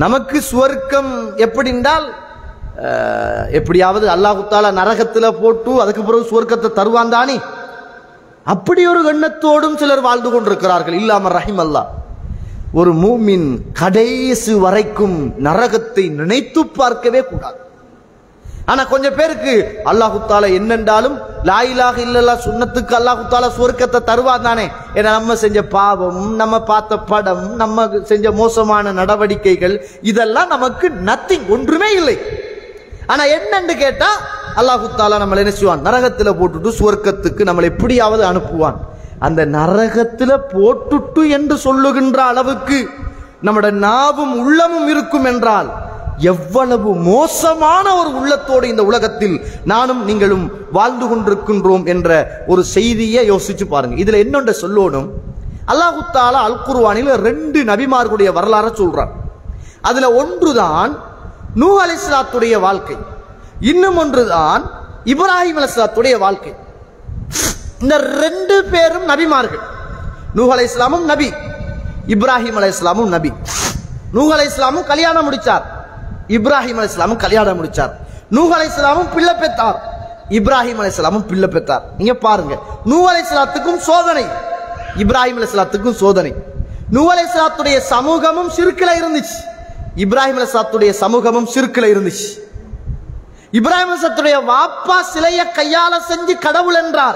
B: நமக்கு சுவர்க்கம் எப்படி என்றால் அஹ், எப்படியாவது அல்லாஹு தாலா நரகத்துல போட்டு அதுக்கு பிறகு சுவர்க்கத்தை தருவான் தானே அப்படி ஒரு எண்ணத்தோடும் சிலர் வாழ்ந்து கொண்டிருக்கிறார்கள் இல்லாம ரஹிம் அல்லாஹ் ஒரு மூமின் கடைசி வரைக்கும் நரகத்தை நினைத்து பார்க்கவே கூடாது ஆனா கொஞ்சம் பேருக்கு அல்லாஹு தாலா என்னென்றாலும் லாயிலாக இல்லல்லா சுண்ணத்துக்கு அல்லாஹு தாலா சுவர்க்கத்தை தருவான் தானே ஏன்னா நம்ம செஞ்ச பாவம் நம்ம பார்த்த படம் நம்ம செஞ்ச மோசமான நடவடிக்கைகள் இதெல்லாம் நமக்கு நத்திங் ஒன்றுமே இல்லை ஆனா என்னன்னு கேட்டா அல்லாஹு தாலா நம்மளை என்ன செய்வான் நரகத்துல போட்டுட்டு சுவர்க்கத்துக்கு நம்மளை எப்படியாவது அனுப்புவான் அந்த நரகத்துல போட்டுட்டு என்று சொல்லுகின்ற அளவுக்கு நம்முடைய நாவும் உள்ளமும் இருக்கும் என்றால் எவ்வளவு மோசமான ஒரு உள்ளத்தோடு இந்த உலகத்தில் நானும் நீங்களும் வாழ்ந்து கொண்டிருக்கின்றோம் என்ற ஒரு செய்தியை யோசிச்சு பாருங்க இதுல என்னொன்ற சொல்லணும் அல்லாஹு தாலா அல் குர்ஆனில் ரெண்டு நபிமார்களுடைய வரலாறை சொல்றான் அதுல ஒன்றுதான் நூ அலிஸ்லாத்துடைய வாழ்க்கை இன்னும் ஒன்றுதான் இப்ராஹிம் அலிஸ்லாத்துடைய வாழ்க்கை இந்த ரெண்டு பேரும் நபிமார்கள் நூஹ் அலை இஸ்லாமும் நபி இப்ராஹிம் அலை இஸ்லாமும் நபி நூஹ் அலை இஸ்லாமும் கல்யாணம் முடிச்சார் இப்ராஹிம் அலை இஸ்லாமும் கல்யாணம் முடிச்சார் நூஹ் அலை இஸ்லாமும் பிள்ளை பெற்றார் இப்ராஹிம் அலை இஸ்லாமும் பிள்ளை பெற்றார் நீங்க பாருங்க நூ அலை இஸ்லாத்துக்கும் சோதனை இப்ராஹிம் அலை இஸ்லாத்துக்கும் சோதனை நூ அலை இஸ்லாத்துடைய சமூகமும் சிறுக்கில இருந்துச்சு இப்ராஹிம் அலை இஸ்லாத்துடைய சமூகமும் சிறுக்கில இருந்துச்சு இப்ராஹிம் அலிஸ்லாத்துடைய வாப்பா சிலையை கையால செஞ்சு கடவுள் என்றார்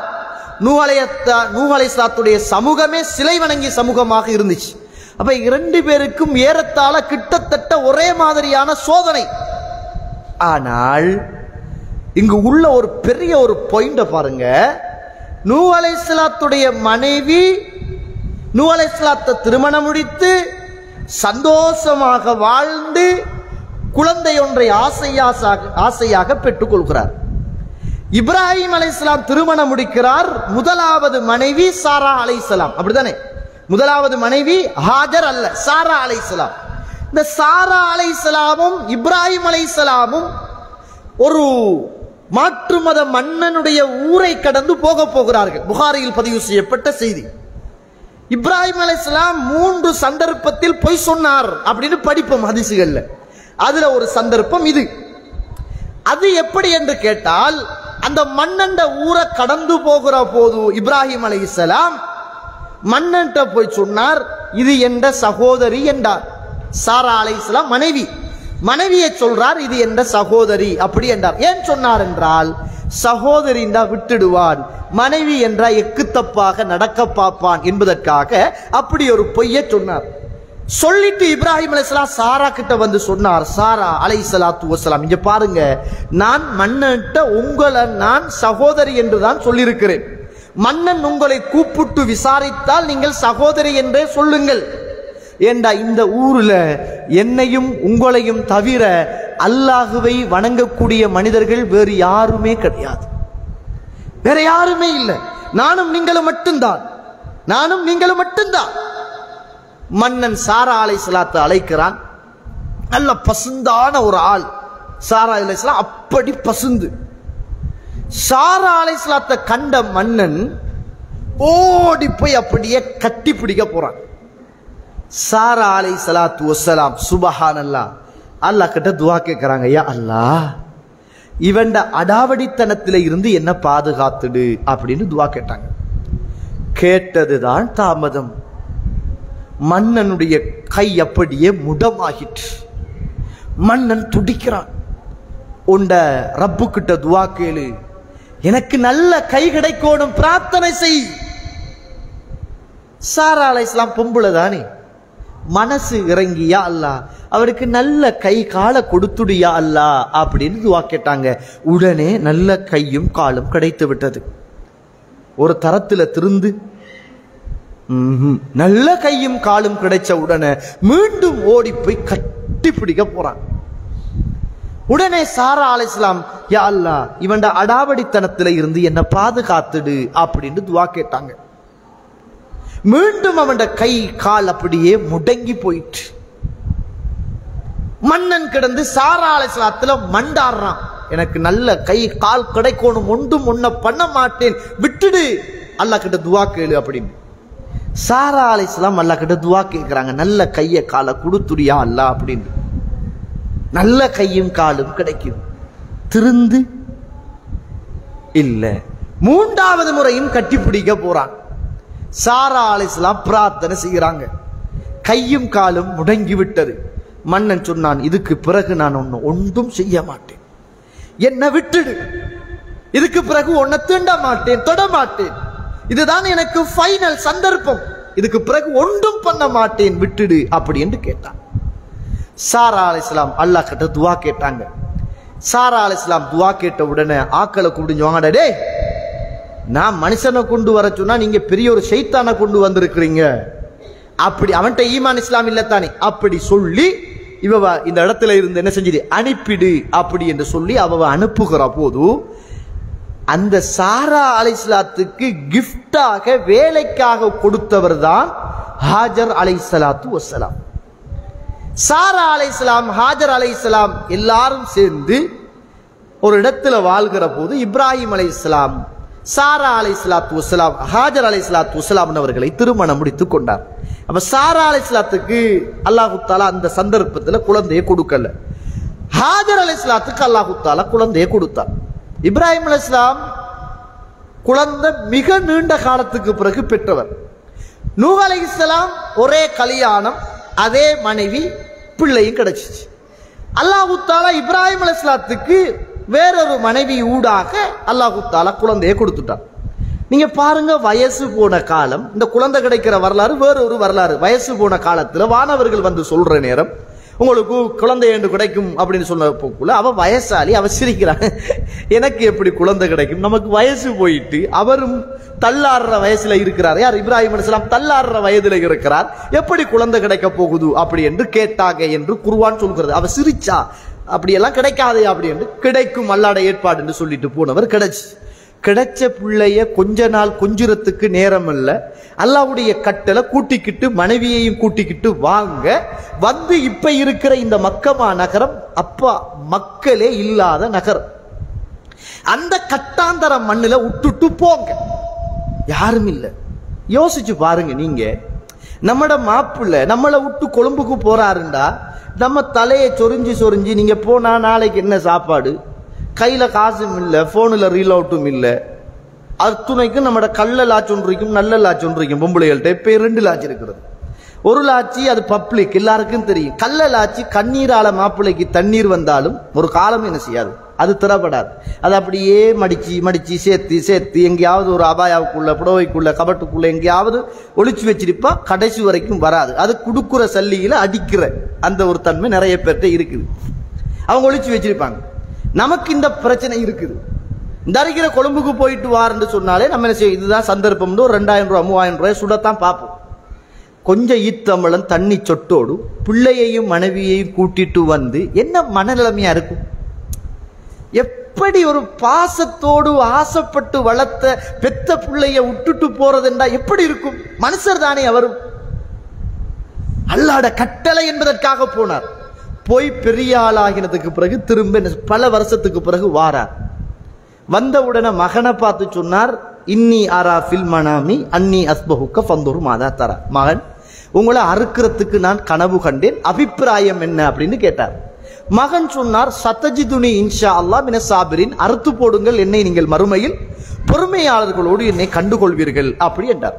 B: நூ அலைஸ்லாத்துடைய சமூகமே சிலை வணங்கிய சமூகமாக இருந்துச்சு அப்ப இரண்டு பேருக்கும் ஏறத்தாழ கிட்டத்தட்ட ஒரே மாதிரியான சோதனை ஆனால் இங்கு உள்ள ஒரு பெரிய ஒரு பாயிண்ட பாருங்க நூ அலைஸ்லாத்துடைய மனைவி நூ அலைஸ்லாத்தை திருமணம் முடித்து சந்தோஷமாக வாழ்ந்து குழந்தை ஒன்றை ஆசையாசாக ஆசையாக பெற்றுக் கொள்கிறார் இப்ராஹிம் அலைஹிஸ்ஸலாம் திருமணம் முடிக்கிறார் முதலாவது மனைவி சாரா அலைஹிஸ்ஸலாம் அப்படிதானே முதலாவது மனைவி ஹாஜர் அல்ல சாரா அலைஹிஸ்ஸலாம் இந்த சாரா அலைஹிஸ்ஸலாமும் இப்ராஹிம் அலைஹிஸ்ஸலாமும் ஒரு மாற்று மத மன்னனுடைய ஊரை கடந்து போக போகிறார்கள் புகாரியில் பதிவு செய்யப்பட்ட செய்தி இப்ராஹிம் அலைஹிஸ்ஸலாம் மூன்று சந்தர்ப்பத்தில் பொய் சொன்னார் அப்படின்னு படிப்போம் ஹதீசுகள்ல அதுல ஒரு சந்தர்ப்பம் இது அது எப்படி என்று கேட்டால் அந்த மன்னண்ட ஊரை கடந்து போகிற போது இப்ராஹிம் அலைஹிஸ்ஸலாம் மன்னன்ட்ட போய் சொன்னார் இது என்ற சகோதரி என்றார் சாரா அலைஹிஸ்ஸலாம் மனைவி மனைவியை சொல்றார் இது என்ற சகோதரி அப்படி என்றார் ஏன் சொன்னார் என்றால் சகோதரி என்றா விட்டுடுவான் மனைவி என்றா எக்குத்தப்பாக நடக்க பார்ப்பான் என்பதற்காக அப்படி ஒரு பொய்யை சொன்னார் சொல்லிட்டு இப்ராஹிம் அலைஹிஸ்ஸலாம் சாரா கிட்ட வந்து சொன்னார் சாரா அலைஹிஸ்ஸலாத்து வஸலாம் இங்க பாருங்க நான் மன்னன்ட்ட உங்களை நான் சகோதரி என்று தான் சொல்லியிருக்கிறேன் மன்னன் உங்களை கூப்பிட்டு விசாரித்தால் நீங்கள் சகோதரி என்றே சொல்லுங்கள் ஏண்டா இந்த ஊர்ல என்னையும் உங்களையும் தவிர அல்லாஹுவை வணங்கக்கூடிய மனிதர்கள் வேறு யாருமே கிடையாது வேற யாருமே இல்லை நானும் நீங்களும் மட்டும்தான் நானும் நீங்களும் மட்டும்தான் மன்னன் சாரா அலை சலாத்தை அழைக்கிறான் நல்ல பசுந்தான ஒரு ஆள் சாரா அலை அப்படி பசுந்து சாரா அலை சலாத்தை கண்ட மன்னன் ஓடி போய் அப்படியே கட்டி பிடிக்க போறான் சாரா அலை சலாத்து வசலாம் சுபஹான் அல்லா அல்லாஹ் கிட்ட துவா கேட்கிறாங்க ஐயா அல்லாஹ் இவன்ட அடாவடித்தனத்தில இருந்து என்ன பாதுகாத்துடு அப்படின்னு துவா கேட்டாங்க கேட்டதுதான் தாமதம் மன்னனுடைய கை அப்படியே முடமாகிற்று மன்னன் துடிக்கிறான் உண்ட ரப்பு கிட்ட துவா கேளு எனக்கு நல்ல கை கிடைக்கணும் பிரார்த்தனை செய் சாரா அலை இஸ்லாம் பொம்புல தானே மனசு இறங்கியா அல்லா அவருக்கு நல்ல கை காலை கொடுத்துடியா அல்லா அப்படின்னு துவா கேட்டாங்க உடனே நல்ல கையும் காலும் கிடைத்து விட்டது ஒரு தரத்துல திருந்து ம்ஹும். நல்ல கையும் காலும் கிடைச்ச உடனே மீண்டும் ஓடி போய் கட்டி பிடிக்க போறான் உடனே சாரா அலைஸ்லாம் யா அல்லா இவன்ட அடாவடித்தனத்துல இருந்து என்ன பாதுகாத்துடு அப்படின்னு துவா கேட்டாங்க மீண்டும் அவன் கை கால் அப்படியே முடங்கி போயிற்று மன்னன் கிடந்து சாரா அலைஸ்லாத்துல மண்டாடுறான் எனக்கு நல்ல கை கால் கிடைக்கணும் ஒன்றும் ஒன்ன பண்ண மாட்டேன் விட்டுடு அல்லாஹ் கிட்ட துவா கேளு அப்படின்னு சாரா அலைஸ்லாம் அல்லாஹ் கிட்ட துவா கேட்கிறாங்க நல்ல கையை காலை கொடுத்துடியா அல்லா அப்படின்னு நல்ல கையும் காலும் கிடைக்கும் திருந்து இல்ல மூன்றாவது முறையும் கட்டிப்பிடிக்க போறான் சாரா அலிஸ்லாம் பிரார்த்தனை செய்கிறாங்க கையும் காலும் முடங்கி விட்டது மன்னன் சொன்னான் இதுக்கு பிறகு நான் ஒன்னு ஒன்றும் செய்ய மாட்டேன் என்னை விட்டுடு இதுக்கு பிறகு உன்னை தீண்ட மாட்டேன் தொட மாட்டேன் இதுதான் எனக்கு ஃபைனல் சந்தர்ப்பம் இதுக்கு பிறகு ஒன்றும் பண்ண மாட்டேன் விட்டுடு அப்படி என்று கேட்டான் சாரா அலிஸ்லாம் அல்லாஹ் கிட்ட துவா கேட்டாங்க சாரா அலிஸ்லாம் துவா கேட்ட உடனே ஆக்களை கூப்பிட்டு வாங்கடா டேய் நான் மனுஷனை கொண்டு வர சொன்னா நீங்க பெரிய ஒரு ஷைத்தானை கொண்டு வந்திருக்கிறீங்க அப்படி அவன்கிட்ட ஈமான் இஸ்லாம் இல்லத்தானே அப்படி சொல்லி இவ வ- இந்த இடத்துல இருந்து என்ன செஞ்சது அனுப்பிடு அப்படி என்று சொல்லி அவ அனுப்புகிற போது அந்த சாரா அலைஸ்லாத்துக்கு கிஃப்டாக வேலைக்காக கொடுத்தவர் தான் ஹாஜர் அலைசலாத்து வசலாம் சாரா அலைஹிஸ்ஸலாம் ஹாஜர் அலைஹிஸ்ஸலாம் எல்லாரும் சேர்ந்து ஒரு இடத்துல வாழ்கிற போது இப்ராஹிம் அலைஹிஸ்ஸலாம் சாரா அலைஹிஸ்ஸலாத்து வஸ்ஸலாம் ஹாஜர் அலைஹிஸ்ஸலாத்து வஸ்ஸலாம் அவர்களை திருமணம் முடித்துக் கொண்டார் அப்ப சாரா அலைஹிஸ்ஸலாத்துக்கு அல்லாஹு தாலா அந்த சந்தர்ப்பத்துல குழந்தையை கொடுக்கல ஹாஜர் அலைஹிஸ்ஸலாத்துக்கு அல்லாஹு தாலா குழந்தையை கொடுத்தார் இப்ராஹிம் அலைஹிஸ்ஸலாம் குழந்தை மிக நீண்ட காலத்துக்கு பிறகு பெற்றவர் நூஹ் அலைஹிஸ்ஸலாம் ஒரே கல்யாணம் அதே மனைவி பிள்ளையும் கிடைச்சிச்சு அல்லாஹு தாலா இப்ராஹிம் அலைஹிஸ்ஸலாத்துக்கு வேறொரு மனைவி ஊடாக அல்லாஹு தாலா குழந்தையை கொடுத்துட்டான் நீங்க பாருங்க வயசு போன காலம் இந்த குழந்தை கிடைக்கிற வரலாறு வேறொரு வரலாறு வயசு போன காலத்துல வானவர்கள் வந்து சொல்ற நேரம் உங்களுக்கு குழந்தை என்று கிடைக்கும் அப்படின்னு சொன்ன போக்குள்ள அவ வயசாளி அவ சிரிக்கிறான் எனக்கு எப்படி குழந்தை கிடைக்கும் நமக்கு வயசு போயிட்டு அவரும் தள்ளாடுற வயசுல இருக்கிறார் யார் இப்ராஹிம் அலிஸ்லாம் தள்ளாடுற வயதுல இருக்கிறார் எப்படி குழந்தை கிடைக்க போகுது அப்படி என்று கேட்டாங்க என்று குருவான் சொல்கிறது அவ சிரிச்சா அப்படியெல்லாம் கிடைக்காதே அப்படி என்று கிடைக்கும் அல்லாட ஏற்பாடு என்று சொல்லிட்டு போனவர் கிடைச்சு கிடைச்ச பிள்ளைய கொஞ்ச நாள் கொஞ்சுறதுக்கு நேரம் இல்ல அல்லாவுடைய கட்டளை கூட்டிக்கிட்டு மனைவியையும் கூட்டிக்கிட்டு வாங்க வந்து இப்ப இருக்கிற இந்த மக்கமா நகரம் அப்பா மக்களே இல்லாத நகரம் அந்த கட்டாந்தர மண்ணுல விட்டுட்டு போங்க யாரும் இல்ல யோசிச்சு பாருங்க நீங்க நம்மட மாப்பிள்ள நம்மளை விட்டு கொழும்புக்கு போறாருண்டா நம்ம தலையை சொரிஞ்சு சொரிஞ்சு நீங்க போனா நாளைக்கு என்ன சாப்பாடு கையில காசும் இல்ல போன்ல ரீலவுட்டும் இல்ல அத்துணைக்கும் நம்மட கள்ள லாட்ச் ஒன்று இருக்கும் நல்ல லாட்ச் ஒன்று இருக்கும் பொம்பளைகள்ட்ட இப்ப ரெண்டு லாட்ச் இருக்கிறது ஒரு லாட்சி அது பப்ளிக் எல்லாருக்கும் தெரியும் கள்ள லாட்சி கண்ணீரால மாப்பிள்ளைக்கு தண்ணீர் வந்தாலும் ஒரு காலம் என்ன செய்யாது அது திறப்படாது அது அப்படியே மடிச்சு மடிச்சு சேர்த்து சேர்த்து எங்கேயாவது ஒரு அபாயாவுக்குள்ள புடவைக்குள்ள கபட்டுக்குள்ள எங்கேயாவது ஒளிச்சு வச்சிருப்பா கடைசி வரைக்கும் வராது அது குடுக்குற சல்லியில அடிக்கிற அந்த ஒரு தன்மை நிறைய பேர்கிட்ட இருக்குது அவங்க ஒளிச்சு வச்சிருப்பாங்க நமக்கு இந்த பிரச்சனை இருக்குது இந்த அருகிற கொழும்புக்கு போயிட்டு வாருன்னு சொன்னாலே நம்ம என்ன செய்ய இதுதான் சந்தர்ப்பம்னு ஒரு ரெண்டாயிரம் ரூபாய் மூவாயிரம் ரூபாய் சுடத்தான் பார்ப்போம் கொஞ்சம் ஈத்தமிழன் தண்ணி சொட்டோடு பிள்ளையையும் மனைவியையும் கூட்டிட்டு வந்து என்ன மனநிலைமையா இருக்கும் எப்படி ஒரு பாசத்தோடு ஆசைப்பட்டு வளர்த்த பெத்த பிள்ளைய விட்டுட்டு போறதுண்டா எப்படி இருக்கும் மனுஷர் தானே அவரும் அல்லாட கட்டளை என்பதற்காக போனார் போய் பெரிய ஆளாகினதுக்கு பிறகு திரும்ப என்ன- பல வருஷத்துக்கு பிறகு வாரார் வந்தவுடனே மகனை பார்த்து சொன்னார் இன்னி அரா ஃபில் மனாமி அன்னி அஸ்பஹுக்க ஃபந்தூர் மாதா தரா மகன் உங்களை அறுக்கிறதுக்கு நான் கனவு கண்டேன் அபிப்பிராயம் என்ன அப்படின்னு கேட்டார் மகன் சொன்னார் சத்தஜிதுனி இன்ஷா அல்லாஹ் மின சாபிரின் அறுத்து போடுங்கள் என்னை நீங்கள் மறுமையில் பொறுமையாளர்களோடு என்னை கண்டுகொள்வீர்கள் அப்படி என்றார்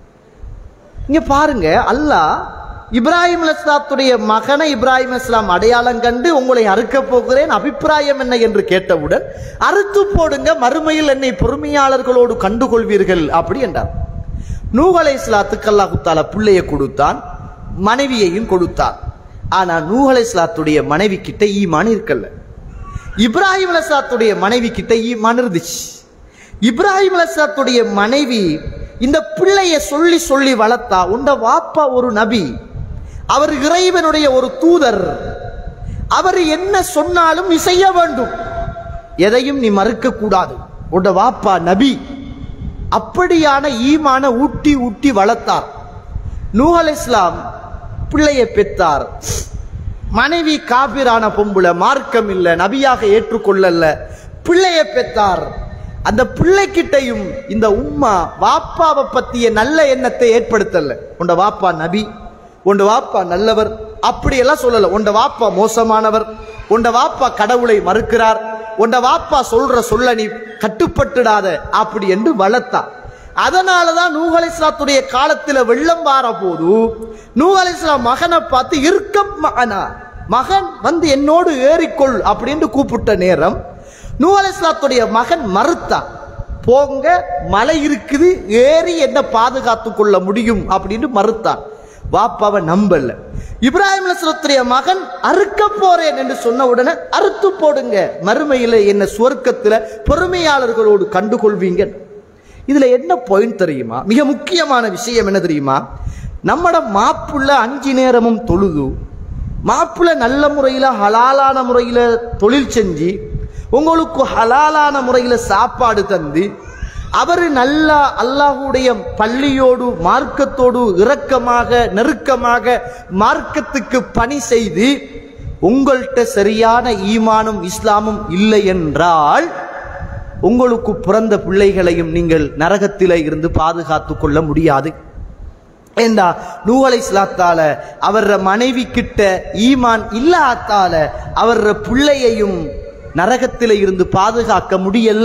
B: இங்க பாருங்க அல்லாஹ் இப்ராஹிம் அலிஸ்லாத்துடைய மகனை இப்ராஹிம் இஸ்லாம் அடையாளம் கண்டு உங்களை அறுக்க போகிறேன் அபிப்பிராயம் என்ன என்று கேட்டவுடன் அறுத்து போடுங்க மறுமையில் என்னை பொறுமையாளர்களோடு கண்டுகொள்வீர்கள் அப்படி என்றார் நூஹ் அலைஹிஸ்ஸலாத்துக்கு அல்லாஹ் தாலா பிள்ளையை கொடுத்தான் மனைவியையும் கொடுத்தான் ஆனா நூஹ் அலைஹிஸ்ஸலாத்துடைய மனைவி கிட்ட ஈமான் இருக்கல்ல இப்ராஹிம் அலைஹிஸ்ஸலாத்துடைய மனைவி கிட்ட ஈமான் இருந்துச்சு இப்ராஹிம் அலைஹிஸ்ஸலாத்துடைய மனைவி இந்த பிள்ளைய சொல்லி சொல்லி வளர்த்தா உண்ட வாப்பா ஒரு நபி அவர் இறைவனுடைய ஒரு தூதர் அவர் என்ன சொன்னாலும் நீ செய்ய வேண்டும் எதையும் நீ மறுக்க கூடாது உண்ட வாப்பா நபி அப்படியான ஈமான ஊட்டி ஊட்டி வளர்த்தார் நூஹ் அலைஹிஸ்ஸலாம் பிள்ளையை பெற்றார் மனைவி காபிரான பொம்புல மார்க்கம் இல்ல நபியாக ஏற்றுக்கொள்ளல பிள்ளையை பெற்றார் அந்த பிள்ளைகிட்டையும் இந்த உம்மா வாப்பாவை பத்திய நல்ல எண்ணத்தை ஏற்படுத்தல உண்ட வாப்பா நபி உண்ட வாப்பா நல்லவர் அப்படியெல்லாம் சொல்லல உண்ட வாப்பா மோசமானவர் உண்ட வாப்பா கடவுளை மறுக்கிறார் உண்ட வாப்பா சொல்ற சொல்ல நீ கட்டுப்பட்டுடாத அப்படி என்று வளர்த்தா அதனாலதான் நூஹ் அலைஹிஸ்ஸலாத்துடைய காலத்துல வெள்ளம் வார போது நூஹ் அலைஹிஸ்ஸலாம் மகனை பார்த்து இருக்கம் மகனா மகன் வந்து என்னோடு ஏறிக்கொள் அப்படின்னு கூப்பிட்ட நேரம் நூஹ் அலைஹிஸ்ஸலாத்துடைய மகன் மறுத்தான் போங்க மலை இருக்குது ஏறி என்ன பாதுகாத்து கொள்ள முடியும் அப்படின்னு மறுத்தான் வாப்பாவை நம்பல இப்ராஹிம் அலைஹிஸ்ஸலாத்துடைய மகன் அறுக்க போறேன் என்று சொன்ன உடனே அறுத்து போடுங்க மறுமையில என்ன சுவர்க்கத்துல பொறுமையாளர்களோடு கண்டுகொள்வீங்க இதுல என்ன பாயிண்ட் தெரியுமா மிக முக்கியமான விஷயம் என்ன தெரியுமா நம்மட மாப்புள்ள அஞ்சு நேரமும் தொழுது மாப்புள்ள நல்ல முறையில ஹலாலான முறையில தொழில் செஞ்சு உங்களுக்கு ஹலாலான முறையில சாப்பாடு தந்து அவரு நல்லா அல்லாஹுடைய பள்ளியோடு மார்க்கத்தோடு இரக்கமாக நெருக்கமாக மார்க்கத்துக்கு பணி செய்து உங்கள்கிட்ட சரியான ஈமானும் இஸ்லாமும் இல்லை என்றால் உங்களுக்கு பிறந்த பிள்ளைகளையும் நீங்கள் நரகத்திலே இருந்து பாதுகாத்து கொள்ள முடியாது ஏண்டா நூலை இஸ்லாத்தால அவர மனைவி கிட்ட ஈமான் இல்லாத்தால அவர பிள்ளையையும் நரகத்தில இருந்து பாதுகாக்க முடியல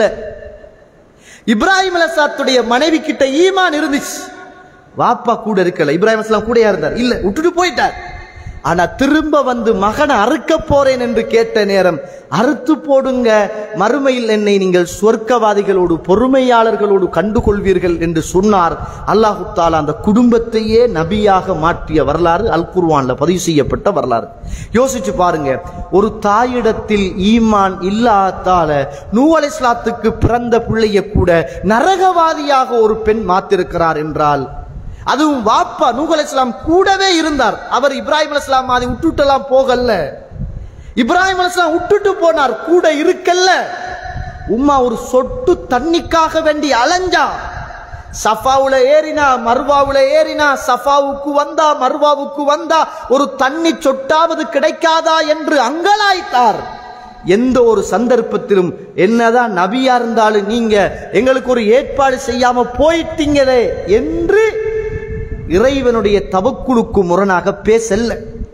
B: இப்ராஹிம் அலசாத்துடைய மனைவி கிட்ட ஈமான் இருந்துச்சு வாப்பா கூட இருக்கல இப்ராஹிம் அஸ்லாம் கூடயா இருந்தார் இல்ல விட்டுட்டு போயிட்டார் ஆனா திரும்ப வந்து மகனை அறுக்க போறேன் என்று கேட்ட நேரம் அறுத்து போடுங்க மறுமையில் என்னை நீங்கள் சொர்க்கவாதிகளோடு பொறுமையாளர்களோடு கண்டுகொள்வீர்கள் என்று சொன்னார் அல்லாஹு தாலா அந்த குடும்பத்தையே நபியாக மாற்றிய வரலாறு அல் குர்வான்ல பதிவு செய்யப்பட்ட வரலாறு யோசிச்சு பாருங்க ஒரு தாயிடத்தில் ஈமான் இல்லாதால நூ அலைஸ்லாத்துக்கு பிறந்த பிள்ளைய கூட நரகவாதியாக ஒரு பெண் மாத்திருக்கிறார் என்றால் அதுவும் வாப்பா நூஹ் அலைஹிஸ்ஸலாம் கூடவே இருந்தார் அவர் இப்ராஹிம் அலைஹிஸ்ஸலாம் மாதிரி விட்டுட்டெல்லாம் போகல இப்ராஹிம் அலைஹிஸ்ஸலாம் விட்டுட்டு போனார் கூட இருக்கல்ல உம்மா ஒரு சொட்டு தண்ணிக்காக வேண்டி அலைஞ்சா சஃபாவுல ஏறினா மர்வாவுல ஏறினா சஃபாவுக்கு வந்தா மர்வாவுக்கு வந்தா ஒரு தண்ணி சொட்டாவது கிடைக்காதா என்று அங்கலாய்த்தார் எந்த ஒரு சந்தர்ப்பத்திலும் என்னதான் நபியா இருந்தாலும் நீங்க எங்களுக்கு ஒரு ஏற்பாடு செய்யாம போயிட்டீங்களே என்று இறைவனுடைய தவக்குழுக்கு முரணாக பேசல்ல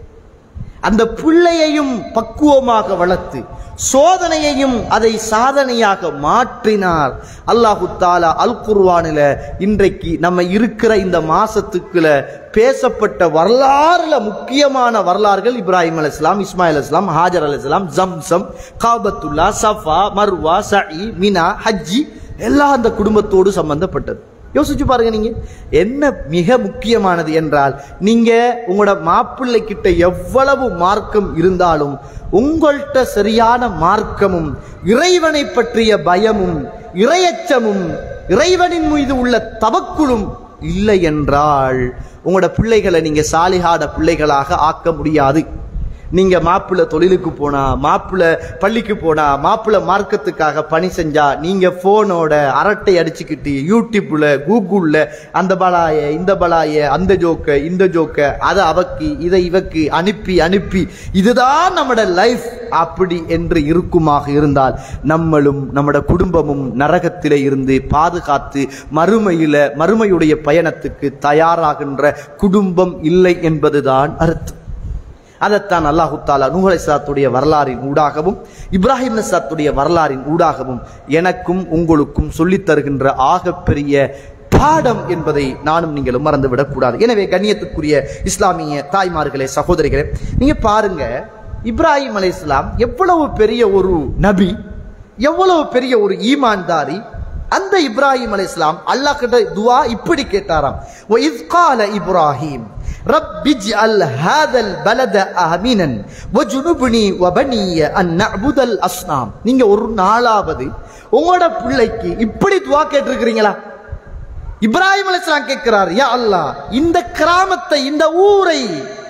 B: அந்த பிள்ளையையும் பக்குவமாக வளர்த்து சோதனையையும் அதை சாதனையாக மாற்றினார் அல்லாஹு தாலா அல் குர்வானில இன்றைக்கு நம்ம இருக்கிற இந்த மாசத்துக்குள்ள பேசப்பட்ட வரலாறுல முக்கியமான வரலாறுகள் இப்ராஹிம் அலைஹிஸ்ஸலாம் இஸ்மாயில் அலைஹிஸ்ஸலாம் ஹாஜர் அலைஹிஸ்ஸலாம் ஜம்சம் காபத்துல்லா சஃபா மர்வா சஇ மினா ஹஜ்ஜி எல்லாம் அந்த குடும்பத்தோடு சம்பந்தப்பட்டது யோசிச்சு பாருங்க நீங்க என்ன மிக முக்கியமானது என்றால் நீங்க உங்களோட மாப்பிள்ளை கிட்ட எவ்வளவு மார்க்கம் இருந்தாலும் உங்கள்கிட்ட சரியான மார்க்கமும் இறைவனை பற்றிய பயமும் இரையச்சமும் இறைவனின் மீது உள்ள தவக்குளும் இல்லை என்றால் உங்களோட பிள்ளைகளை நீங்க சாலிகாட பிள்ளைகளாக ஆக்க முடியாது நீங்க மாப்பிள்ளை தொழிலுக்கு போனா மாப்பிள்ளை பள்ளிக்கு போனா மாப்பிள்ளை மார்க்கத்துக்காக பணி செஞ்சா நீங்க போனோட அரட்டை அடிச்சுக்கிட்டு யூடியூப்ல கூகுள்ல அந்த பலாய இந்த பலாய அந்த ஜோக்க இந்த ஜோக்க அதை அவக்கு இதை இவக்கு அனுப்பி அனுப்பி இதுதான் நம்மட லைஃப் அப்படி என்று இருக்குமாக இருந்தால் நம்மளும் நம்மட குடும்பமும் நரகத்திலே இருந்து பாதுகாத்து மறுமையில மறுமையுடைய பயணத்துக்கு தயாராகின்ற குடும்பம் இல்லை என்பதுதான் அர்த்தம் அதைத்தான் அல்லாஹு தாலா நூஹ் அலைஹிஸ்ஸலாத்துடைய வரலாறின் ஊடாகவும் இப்ராஹிம் அலைஹிஸ்ஸலாத்துடைய வரலாறின் ஊடாகவும் எனக்கும் உங்களுக்கும் சொல்லித் தருகின்ற ஆகப்பெரிய பாடம் என்பதை நானும் நீங்களும் மறந்துவிடக் கூடாது எனவே கண்ணியத்துக்குரிய இஸ்லாமிய தாய்மார்களே சகோதரிகளே நீங்க பாருங்க இப்ராஹிம் அலைஹிஸ்ஸலாம் எவ்வளவு பெரிய ஒரு நபி எவ்வளவு பெரிய ஒரு ஈமான்தாரி அந்த இப்ராஹிம் அலைஹிஸ்ஸலாம் அல்லாஹ் கிட்ட துவா இப்படி கேட்டாராம் وَإِذْ قَالَ إِبْرَاهِيمُ رَبِّ اجْعَلْ هَذَا الْبَلَدَ آمِنًا وَجُنُبْنِي وَبَنِيَّ أَن نَّعْبُدَ الْأَصْنَامَ நீங்க ஒரு நாளாவது உங்களோட பிள்ளைக்கு இப்படி துவா கேட்டிருக்கிறீங்களா இப்ராஹிம் அலைஹிஸ்ஸலாம் கேட்கிறார் யா அல்லாஹ் இந்த கிராமத்தை இந்த ஊரை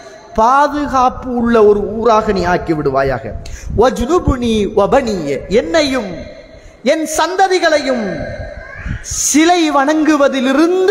B: பாதுகாப்பு உள்ள ஒரு ஊராக நீ ஆக்கி விடுவாயாக வஜ்னுபுனி வபனிய என்னையும் என் சந்ததிகளையும் சிலை வணங்குவதிலிருந்து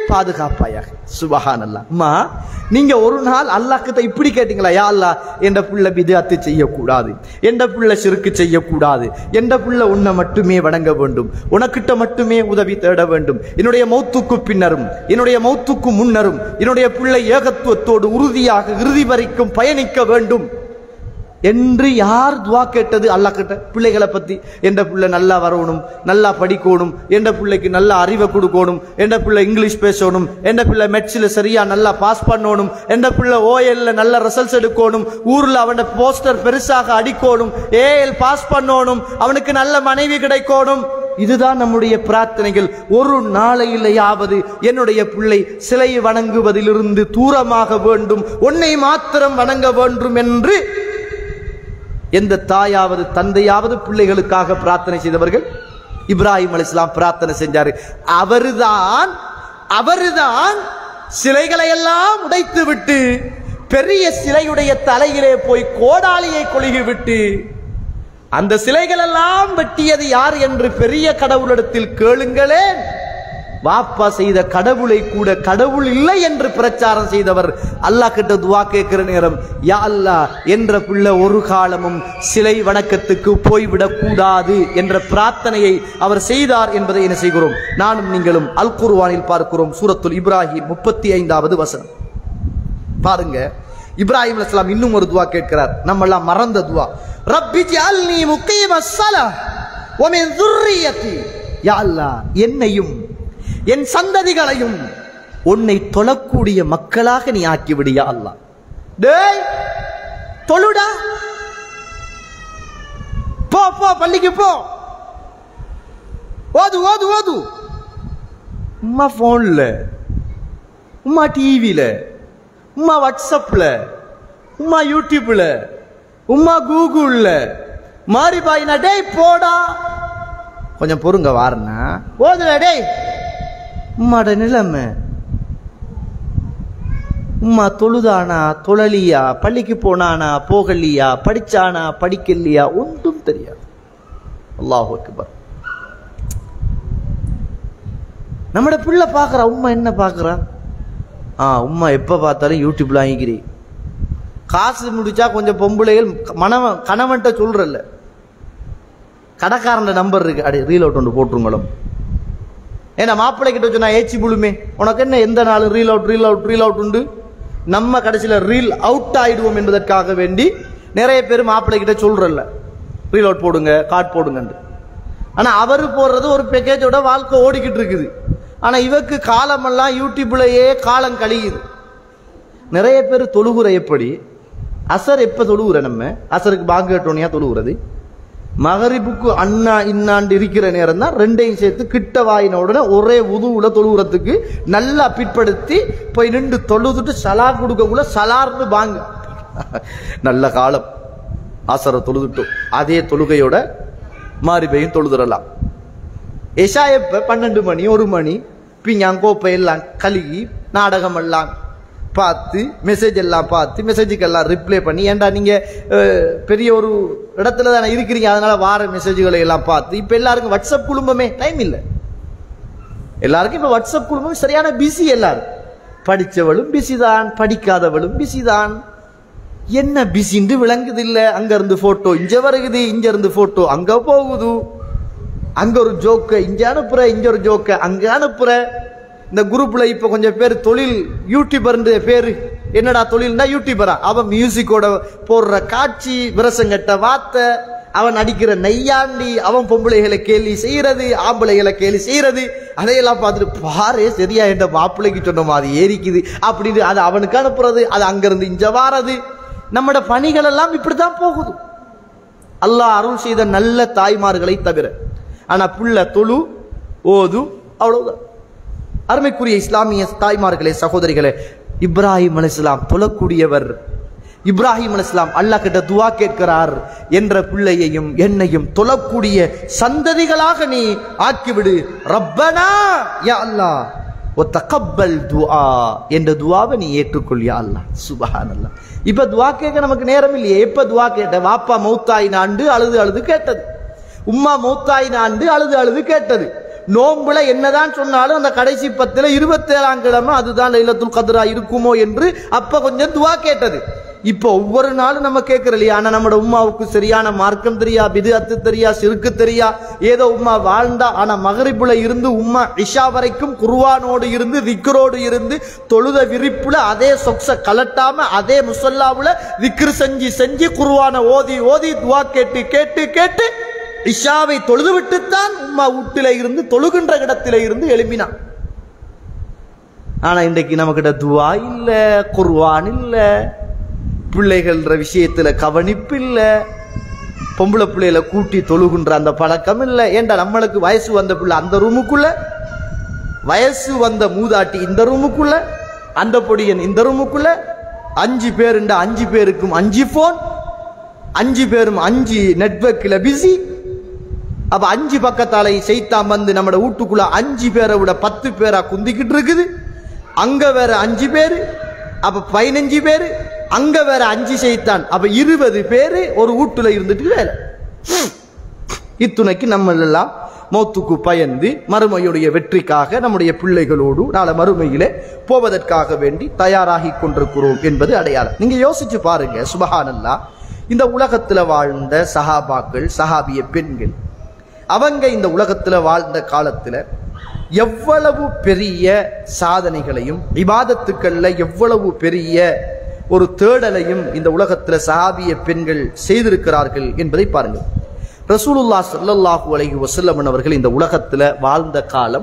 B: பாதுகாப்பாயாக சுபஹான் அல்லா அம்மா நீங்க ஒரு நாள் அல்லாஹ் கிட்ட இப்படி கேட்டீங்களா யா அல்லா என்ற புள்ள பிதாத்து செய்யக்கூடாது என்ற புள்ள சிறுக்கு செய்யக்கூடாது என்ற புள்ள உன்னை மட்டுமே வணங்க வேண்டும் உனக்கிட்ட மட்டுமே உதவி தேட வேண்டும் என்னுடைய மௌத்துக்கு பின்னரும் என்னுடைய மௌத்துக்கு முன்னரும் என்னுடைய பிள்ளை ஏகத்துவத்தோடு உறுதியாக இறுதி வரைக்கும் பயணிக்க வேண்டும் என்று யார் துவா கேட்டது அல்லாஹ் கிட்ட பிள்ளைகளை பத்தி என்ற பிள்ளை நல்லா வரணும் நல்லா படிக்கணும் என்ற பிள்ளைக்கு நல்ல அறிவை கொடுக்கணும் என்ற பிள்ளை இங்கிலீஷ் பேசணும் என்ற பிள்ளை மெட்ஸில் சரியா நல்லா பாஸ் பண்ணணும் என்ற பிள்ளை ஓஎல்ல நல்ல ரிசல்ட்ஸ் எடுக்கணும் ஊர்ல அவன போஸ்டர் பெருசாக அடிக்கணும் ஏஎல் பாஸ் பண்ணணும் அவனுக்கு நல்ல மனைவி கிடைக்கணும் இதுதான் நம்முடைய பிரார்த்தனைகள் ஒரு நாளையிலேயாவது என்னுடைய பிள்ளை சிலை வணங்குவதிலிருந்து தூரமாக வேண்டும் உன்னை மாத்திரம் வணங்க வேண்டும் என்று எந்த தாயாவது தந்தையாவது பிள்ளைகளுக்காக பிரார்த்தனை செய்தவர்கள் இப்ராஹிம் அலிஸ்லாம் பிரார்த்தனை செஞ்சாரு அவர்தான் அவர்தான் சிலைகளை எல்லாம் உடைத்து விட்டு பெரிய சிலையுடைய தலையிலே போய் கோடாலியை கொழுகி விட்டு அந்த சிலைகள் எல்லாம் வெட்டியது யார் என்று பெரிய கடவுளிடத்தில் கேளுங்களேன் வாப்பா செய்த கடவுளை கூட கடவுள் இல்லை என்று பிரச்சாரம் செய்தவர் அல்லாஹ் கிட்ட துவா கேட்கிற நேரம் யா அல்லாஹ் என்ற பிள்ளை ஒரு காலமும் சிலை வணக்கத்துக்கு போய்விடக் கூடாது என்ற பிரார்த்தனையை அவர் செய்தார் என்பதை என்ன செய்கிறோம் நானும் நீங்களும் அல் குர்வானில் பார்க்கிறோம் சூரத்துல் இப்ராஹிம் முப்பத்தி ஐந்தாவது வசனம் பாருங்க இப்ராஹிம் அலைஹிஸ்ஸலாம் இன்னும் ஒரு துவா கேட்கிறார் நம்ம எல்லாம் மறந்த துவா ரப்பி ஜஅல்னி முகீமஸ் ஸலா வ மின் ذُرِّيَّتِي யா அல்லாஹ் என்னையும் என் சந்ததிகளையும் உன்னை தொழக்கூடிய மக்களாக நீ ஆக்கி விடியா அல்லாஹ் டேய் தொழுடா போ போ பள்ளிக்கு போ ஓது ஓது ஓது உம்மா போன்ல உம்மா டிவியில உம்மா வாட்ஸ்அப்ல உம்மா யூடியூப்ல உம்மா கூகுள்ல மாறி பாயினா டேய் போடா கொஞ்சம் பொறுங்க வாருண்ணா ஓதுல டேய் உம்மாட நிலைமை உம்மா தொழுதானா தொழலியா பள்ளிக்கு போனானா போகலியா படிச்சானா படிக்கலையா ஒன்றும் தெரியாது அல்லாஹ் அக்பர் நம்மட பிள்ளை பார்க்குறா உம்மா என்ன பார்க்குறா ஆ உம்மா எப்போ பார்த்தாலும் யூடியூப்ல வாங்கிக்கிறீ காசு முடிச்சா கொஞ்சம் பொம்பளைகள் மனவன் கணவன்கிட்ட சொல்றல்ல கடைக்காரன் நம்பர் இருக்கு அடி ரீல் அவுட் ஒன்று போட்டுருங்களும் ஏன்னா மாப்பிள்ளை கிட்ட சொன்னா ஏச்சி புழுமே உனக்கு என்ன எந்த நாளும் reel out reel out reel out உண்டு நம்ம கடைசியில் ரீல் அவுட் ஆயிடுவோம் என்பதற்காக வேண்டி நிறைய பேர் மாப்பிள்ளை கிட்ட சொல்றல்ல ரீல் அவுட் போடுங்க கார்ட் போடுங்கன்னு ஆனா அவர் போடுறது ஒரு பேக்கேஜோட வாழ்க்கை ஓடிக்கிட்டு இருக்குது ஆனா இவக்கு காலமெல்லாம் யூடியூப்லயே காலம் கழியுது நிறைய பேர் தொழுகுற எப்படி அசர் எப்ப தொழுகுற நம்ம அசருக்கு பாங்கு கட்டோனியா தொழுகிறது மகரிப்புக்கு அண்ணா இன்னாண்டு இருக்கிற நேரம் தான் ரெண்டையும் சேர்த்து கிட்ட வாயின உடனே ஒரே உதுவுல தொழுகிறதுக்கு நல்லா பிற்படுத்தி போய் நின்று தொழுதுட்டு சலா கொடுக்கக்குள்ள சலார்னு பாங்க நல்ல காலம் ஆசரை தொழுதுட்டோம் அதே தொழுகையோட மாறிபையும் தொழுதுறலாம் எஷா எப்ப பன்னெண்டு மணி ஒரு மணி பிஞ்சாங்கோப்பை எல்லாம் கழுகி நாடகம் எல்லாம் பார்த்து மெசேஜ் எல்லாம் பார்த்து மெசேஜுக்கு எல்லாம் ரிப்ளை பண்ணி ஏன்டா நீங்க அஹ், பெரிய ஒரு இடத்துல தானே இருக்கிறீங்க அதனால வார மெசேஜ்களை எல்லாம் பார்த்து இப்ப எல்லாருக்கும் வாட்ஸ்அப் குடும்பமே டைம் இல்லை எல்லாருக்கும் இப்ப வாட்ஸ்அப் குடும்பம் சரியான பிஸி எல்லாரும் படிச்சவளும் பிஸி தான் படிக்காதவளும் பிஸி தான் என்ன பிஸின்னு விளங்குது இல்ல அங்க இருந்து போட்டோ இங்க வருகுது இங்க இருந்து போட்டோ அங்க போகுது அங்க ஒரு ஜோக்க இங்க அனுப்புற இங்க ஒரு ஜோக்க அங்க அனுப்புற இந்த குரூப்ல இப்ப கொஞ்சம் பேர் தொழில் யூடியூபர் பேரு என்னடா தொழில்னா யூடியூபரா அவன் மியூசிக்கோட போடுற காட்சி விரசங்கட்ட வார்த்தை அவன் நடிக்கிற நெய்யாண்டி அவன் பொம்பளைகளை கேலி செய்யறது ஆம்பளைகளை கேலி செய்யறது அதையெல்லாம் பார்த்துட்டு பாரு சரியா என்ற மாப்பிள்ளைக்கு சொன்ன மாதிரி ஏறிக்குது அப்படின்னு அது அவனுக்கு அனுப்புறது அது அங்கிருந்து இங்க வாரது நம்மட பணிகள் எல்லாம் இப்படித்தான் போகுது அல்லாஹ் அருள் செய்த நல்ல தாய்மார்களை தவிர ஆனா புள்ள தொழு ஓது அவ்வளவுதான் அருமைக்குரிய இஸ்லாமிய தாய்மார்களே சகோதரிகளே இப்ராஹிம் அலிஸ்லாம் தொழக்கூடியவர் இப்ராஹிம் அலிஸ்லாம் அல்லாஹ் கிட்ட துவா கேட்கிறார் என்ற பிள்ளையையும் என்னையும் தொழக்கூடிய சந்ததிகளாக நீ ஆக்கிவிடு ரப்பனா யா அல்லாஹ் ஒ தகப்பல் துஆ என்ற துவாவை நீ ஏற்றுக்கொள் யா அல்லாஹ் சுபஹான் அல்லாஹ் இப்ப துவா கேட்க நமக்கு நேரம் இல்லையே எப்ப துவா கேட்ட வாப்பா மௌத்தாயின் ஆண்டு அழுது அழுது கேட்டது உம்மா மௌத்தாயின் ஆண்டு அழுது அழுது கேட்டது நோம்புல என்னதான் சொன்னாலும் அந்த கடைசி பத்துல இருபத்தேழாம் கிழமை அதுதான் லைலத்துல் கத்ரா இருக்குமோ என்று அப்ப கொஞ்சம் துவா கேட்டது இப்போ ஒவ்வொரு நாளும் நம்ம கேட்கிறோம் இல்லையா ஆனா நம்மட உம்மாவுக்கு சரியான மார்க்கம் தெரியா பிதுஅத்து தெரியா சிறுக்கு தெரியா ஏதோ உம்மா வாழ்ந்தா ஆனா மகரிப்புல இருந்து உம்மா இஷா வரைக்கும் குர்வானோடு இருந்து விக்ரோடு இருந்து தொழுத விரிப்புல அதே சொக்ஸ கலட்டாம அதே முசல்லாவுல விக்ரு செஞ்சு செஞ்சு குர்வான ஓதி ஓதி துவா கேட்டு கேட்டு கேட்டு இஷாவை தொழுது விட்டுத்தான் உம்மா வீட்டில இருந்து தொழுகின்ற இடத்தில இருந்து எழுப்பினான் ஆனா இன்றைக்கு நம்மகிட்ட துவா இல்ல குர்வான் இல்ல பிள்ளைகள்ன்ற விஷயத்துல கவனிப்பு இல்ல பொம்பளை பிள்ளைகளை கூட்டி தொழுகின்ற அந்த பழக்கம் இல்ல ஏண்டா நம்மளுக்கு வயசு வந்த பிள்ளை அந்த ரூமுக்குள்ள வயசு வந்த மூதாட்டி இந்த ரூமுக்குள்ள அந்த பொடியன் இந்த ரூமுக்குள்ள அஞ்சு பேருண்ட அஞ்சு பேருக்கும் அஞ்சு போன் அஞ்சு பேரும் அஞ்சு நெட்வொர்க்கில் பிஸி அப்ப அஞ்சு பக்கத்தாலை செய்தான் வந்து நம்ம வீட்டுக்குள்ள அஞ்சு பேரை விட பத்து பேரா குந்திக்கிட்டு இருக்குது அங்க வேற அஞ்சு பேரு அப்ப பதினஞ்சு பேரு அங்க வேற அஞ்சு செய்தான் அப்ப இருபது பேரு ஒரு வீட்டுல இருந்துட்டு வேலை இத்துணைக்கு நம்ம எல்லாம் மௌத்துக்கு பயந்து மறுமையுடைய வெற்றிக்காக நம்முடைய பிள்ளைகளோடு நாளை மறுமையிலே போவதற்காக வேண்டி தயாராகி கொண்டிருக்கிறோம் என்பது அடையாளம் நீங்க யோசிச்சு பாருங்க சுபஹானல்லா இந்த உலகத்துல வாழ்ந்த சஹாபாக்கள் சஹாபிய பெண்கள் அவங்க இந்த உலகத்துல வாழ்ந்த காலத்துல எவ்வளவு பெரிய சாதனைகளையும் இபாதத்துக்கள்ல எவ்வளவு பெரிய ஒரு தேடலையும் இந்த உலகத்துல சஹாபிய பெண்கள் செய்திருக்கிறார்கள் என்பதை பாருங்கள் ரசூலுல்லா ஸல்லல்லாஹு அலைஹி வஸல்லம் அவர்கள் இந்த உலகத்துல வாழ்ந்த காலம்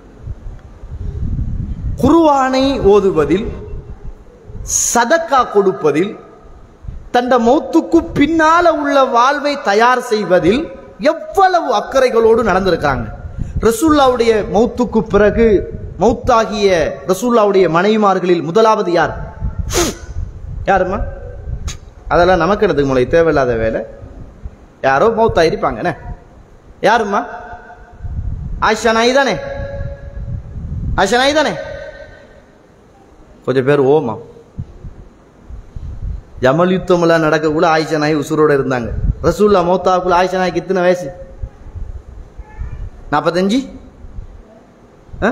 B: குர்ஆனை ஓதுவதில் சதக்கா கொடுப்பதில் தண்ட மௌத்துக்கு பின்னால உள்ள வாழ்வை தயார் செய்வதில் எவ்வளவு அக்கறைகளோடு நடந்திருக்காங்க ரசூல்லாவுடைய மௌத்துக்கு பிறகு மௌத்தாகிய ரசூல்லாவுடைய மனைவிமார்களில் முதலாவது யார் யாருமா அதெல்லாம் நமக்கு என்னதுக்கு முளை தேவையில்லாத வேலை யாரோ மௌத்தா இருப்பாங்க என்ன யாருமா ஆயிஷா நாய் தானே ஆயிஷா நாய் தானே கொஞ்சம் பேர் ஓமா ஜமல் யுத்தமெல்லாம் நடக்கக்குள்ள ஆயிஷா நாய் உசுரோட இருந்தாங்க ரசூல்லா மௌத்தாக்குள்ள ஆயிஷா நாய்க்கு இத்தனை வயசு நாற்பத்தஞ்சு ஆ?